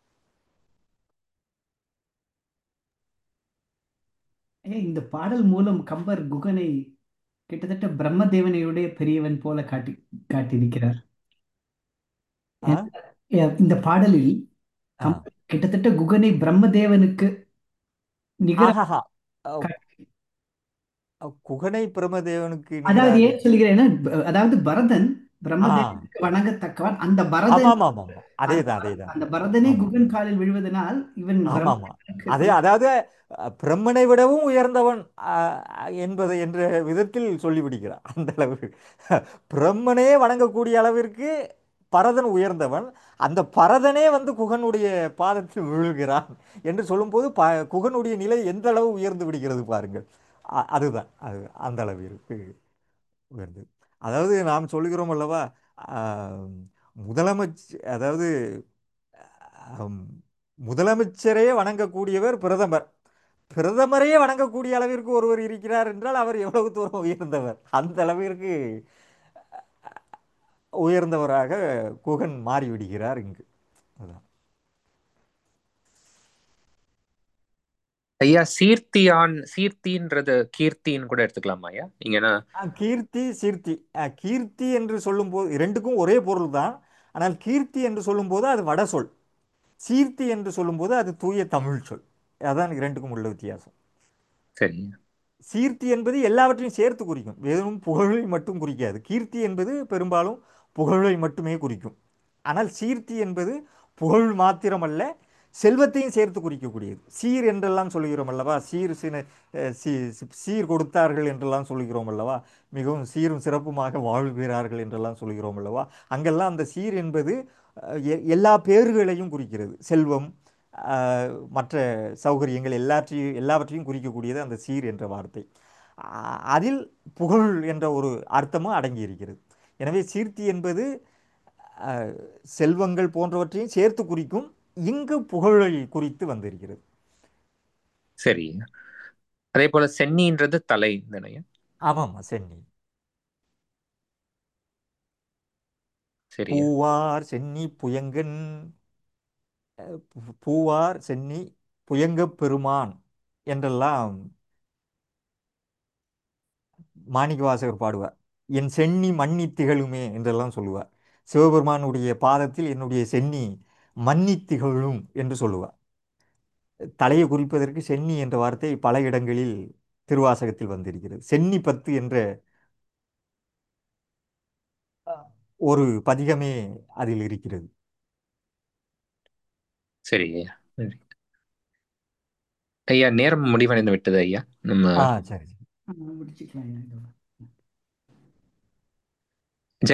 ஏய், இந்த பாடல் மூலம் கம்பர் குகனை கிட்டத்தட்ட பிரம்மதேவனையுடைய பெரியவன் போல காட்டி காட்டியிருக்கிறார் ஆ? ஏ, இந்த பாடலில் ஆ. கம்பர் கிட்டத்தட்ட குகனை பிரம்மதேவனுக்கு நிகர ஆஹாஹா. அஹ், குகனை பிரமதேவனுக்கு அதாவது நிகராக ஏன் சொல்கிறேன்னா ப- அதாவது பரதன் பிரம்மதேவனுக்கு வணங்கத்தக்கவன் அந்த பரதன் ஆமாம் ஆமாம் ஆமாம் அதேதான் அதேதான் அந்த பரதனே ஆமா. குகன் காலில் விழுவதனால் இவன் ஆமாம் ஆமாம் பிரம்மதேவனுக்கு அதே அதாவது அஹ், பிரம்மனை விடவும் உயர்ந்தவன் அஹ், என்பதை என்ற விதத்தில் சொல்லிவிடுகிறார் அந்த அளவு பிரம்மனே வணங்கக்கூடிய அளவிற்கு பரதன் உயர்ந்தவன் அந்த பரதனே வந்து குகனுடைய பாதத்தில் விழுகிறான் என்று சொல்லும்போது ப குகனுடைய நிலை எந்த அளவு உயர்ந்து விடுகிறது பாருங்கள் அ- அதுதான் அது அந்த அளவிற்கு உயர்ந்தது அதாவது நாம் சொல்கிறோம் அல்லவா ஆம், முதலமைச்ச அதாவது ஆம், முதலமைச்சரே வணங்கக்கூடியவர் பிரதமர் பிரதமரையே வணங்கக்கூடிய அளவிற்கு ஒருவர் இருக்கிறார் என்றால் அவர் எவ்வளவு தூரம் உயர்ந்தவர் அந்த அளவிற்கு உயர்ந்தவராக குகன் மாறிவிடுகிறார் இங்கு அதான் ஐயா சீர்த்தியான் சீர்த்தின்றது கீர்த்தின்னு கூட எடுத்துக்கலாமா ஐயா நீங்க என்ன ஆ, கீர்த்தி சீர்த்தி ஆ, கீர்த்தி என்று சொல்லும்போது இரண்டுக்கும் ஒரே பொருள் தான் ஆனால் கீர்த்தி என்று சொல்லும்போது அது வட சொல் சீர்த்தி என்று சொல்லும்போது அது தூய தமிழ் சொல் அதான் இரண்டுக்கும் உள்ள வித்தியாசம் சரி சீர்த்தி என்பது எல்லாவற்றையும் சேர்த்து குறிக்கும் வெறும் புகழை மட்டும் குறிக்காது கீர்த்தி என்பது பெரும்பாலும் புகழை மட்டுமே குறிக்கும் ஆனால் சீர்த்தி என்பது புகழ் மாத்திரமல்ல செல்வத்தையும் சேர்த்து குறிக்கக்கூடியது சீர் என்றெல்லாம் சொல்கிறோம் அல்லவா சீர் சின அஹ், சீ சீர் கொடுத்தார்கள் என்றெல்லாம் சொல்கிறோம் அல்லவா மிகவும் சீரும் சிறப்புமாக வாழ்கிறார்கள் என்றெல்லாம் சொல்கிறோம் அல்லவா அங்கெல்லாம் அந்த சீர் என்பது அஹ், எ- எல்லா பேறுகளையும் குறிக்கிறது செல்வம் அஹ், மற்ற சௌகரியங்கள் எல்லாற்றையும் எல்லாவற்றையும் குறிக்கக்கூடியது அந்த சீர் என்ற வார்த்தை அ- அதில் புகழ் என்ற ஒரு அர்த்தமும் அடங்கி இருக்கிறது எனவே சீர்த்தி என்பது அஹ், செல்வங்கள் போன்றவற்றையும் சேர்த்து குறிக்கும் இங்கு புகழை குறித்து வந்திருக்கிறது சரி அதே போல சென்னின்றது தலை தானே ஆமாம் சென்னி சரி பூவார் சென்னி புயங்கன் அஹ், பூ- பூவார் சென்னி புயங்கப் பெருமான் என்றெல்லாம் மாணிக்கவாசகர் பாடுவார் என் சென்னி மன்னி திகழுமே என்றெல்லாம் சொல்லுவார் சிவபெருமானுடைய பாதத்தில் என்னுடைய சென்னி மன்னி திகழும் என்று சொல்லுவார் தலையை குறிப்பதற்கு சென்னி என்ற வார்த்தை பல இடங்களில் திருவாசகத்தில் வந்திருக்கிறது சென்னி பத்து என்ற அஹ், ஒரு பதிகமே அதில் இருக்கிறது சரி ஐயா நன்றி. ஐயா நேரம் முடிவடைந்து விட்டது ஐயா நம்ம ஆ சரி முடிச்சுக்கலாம்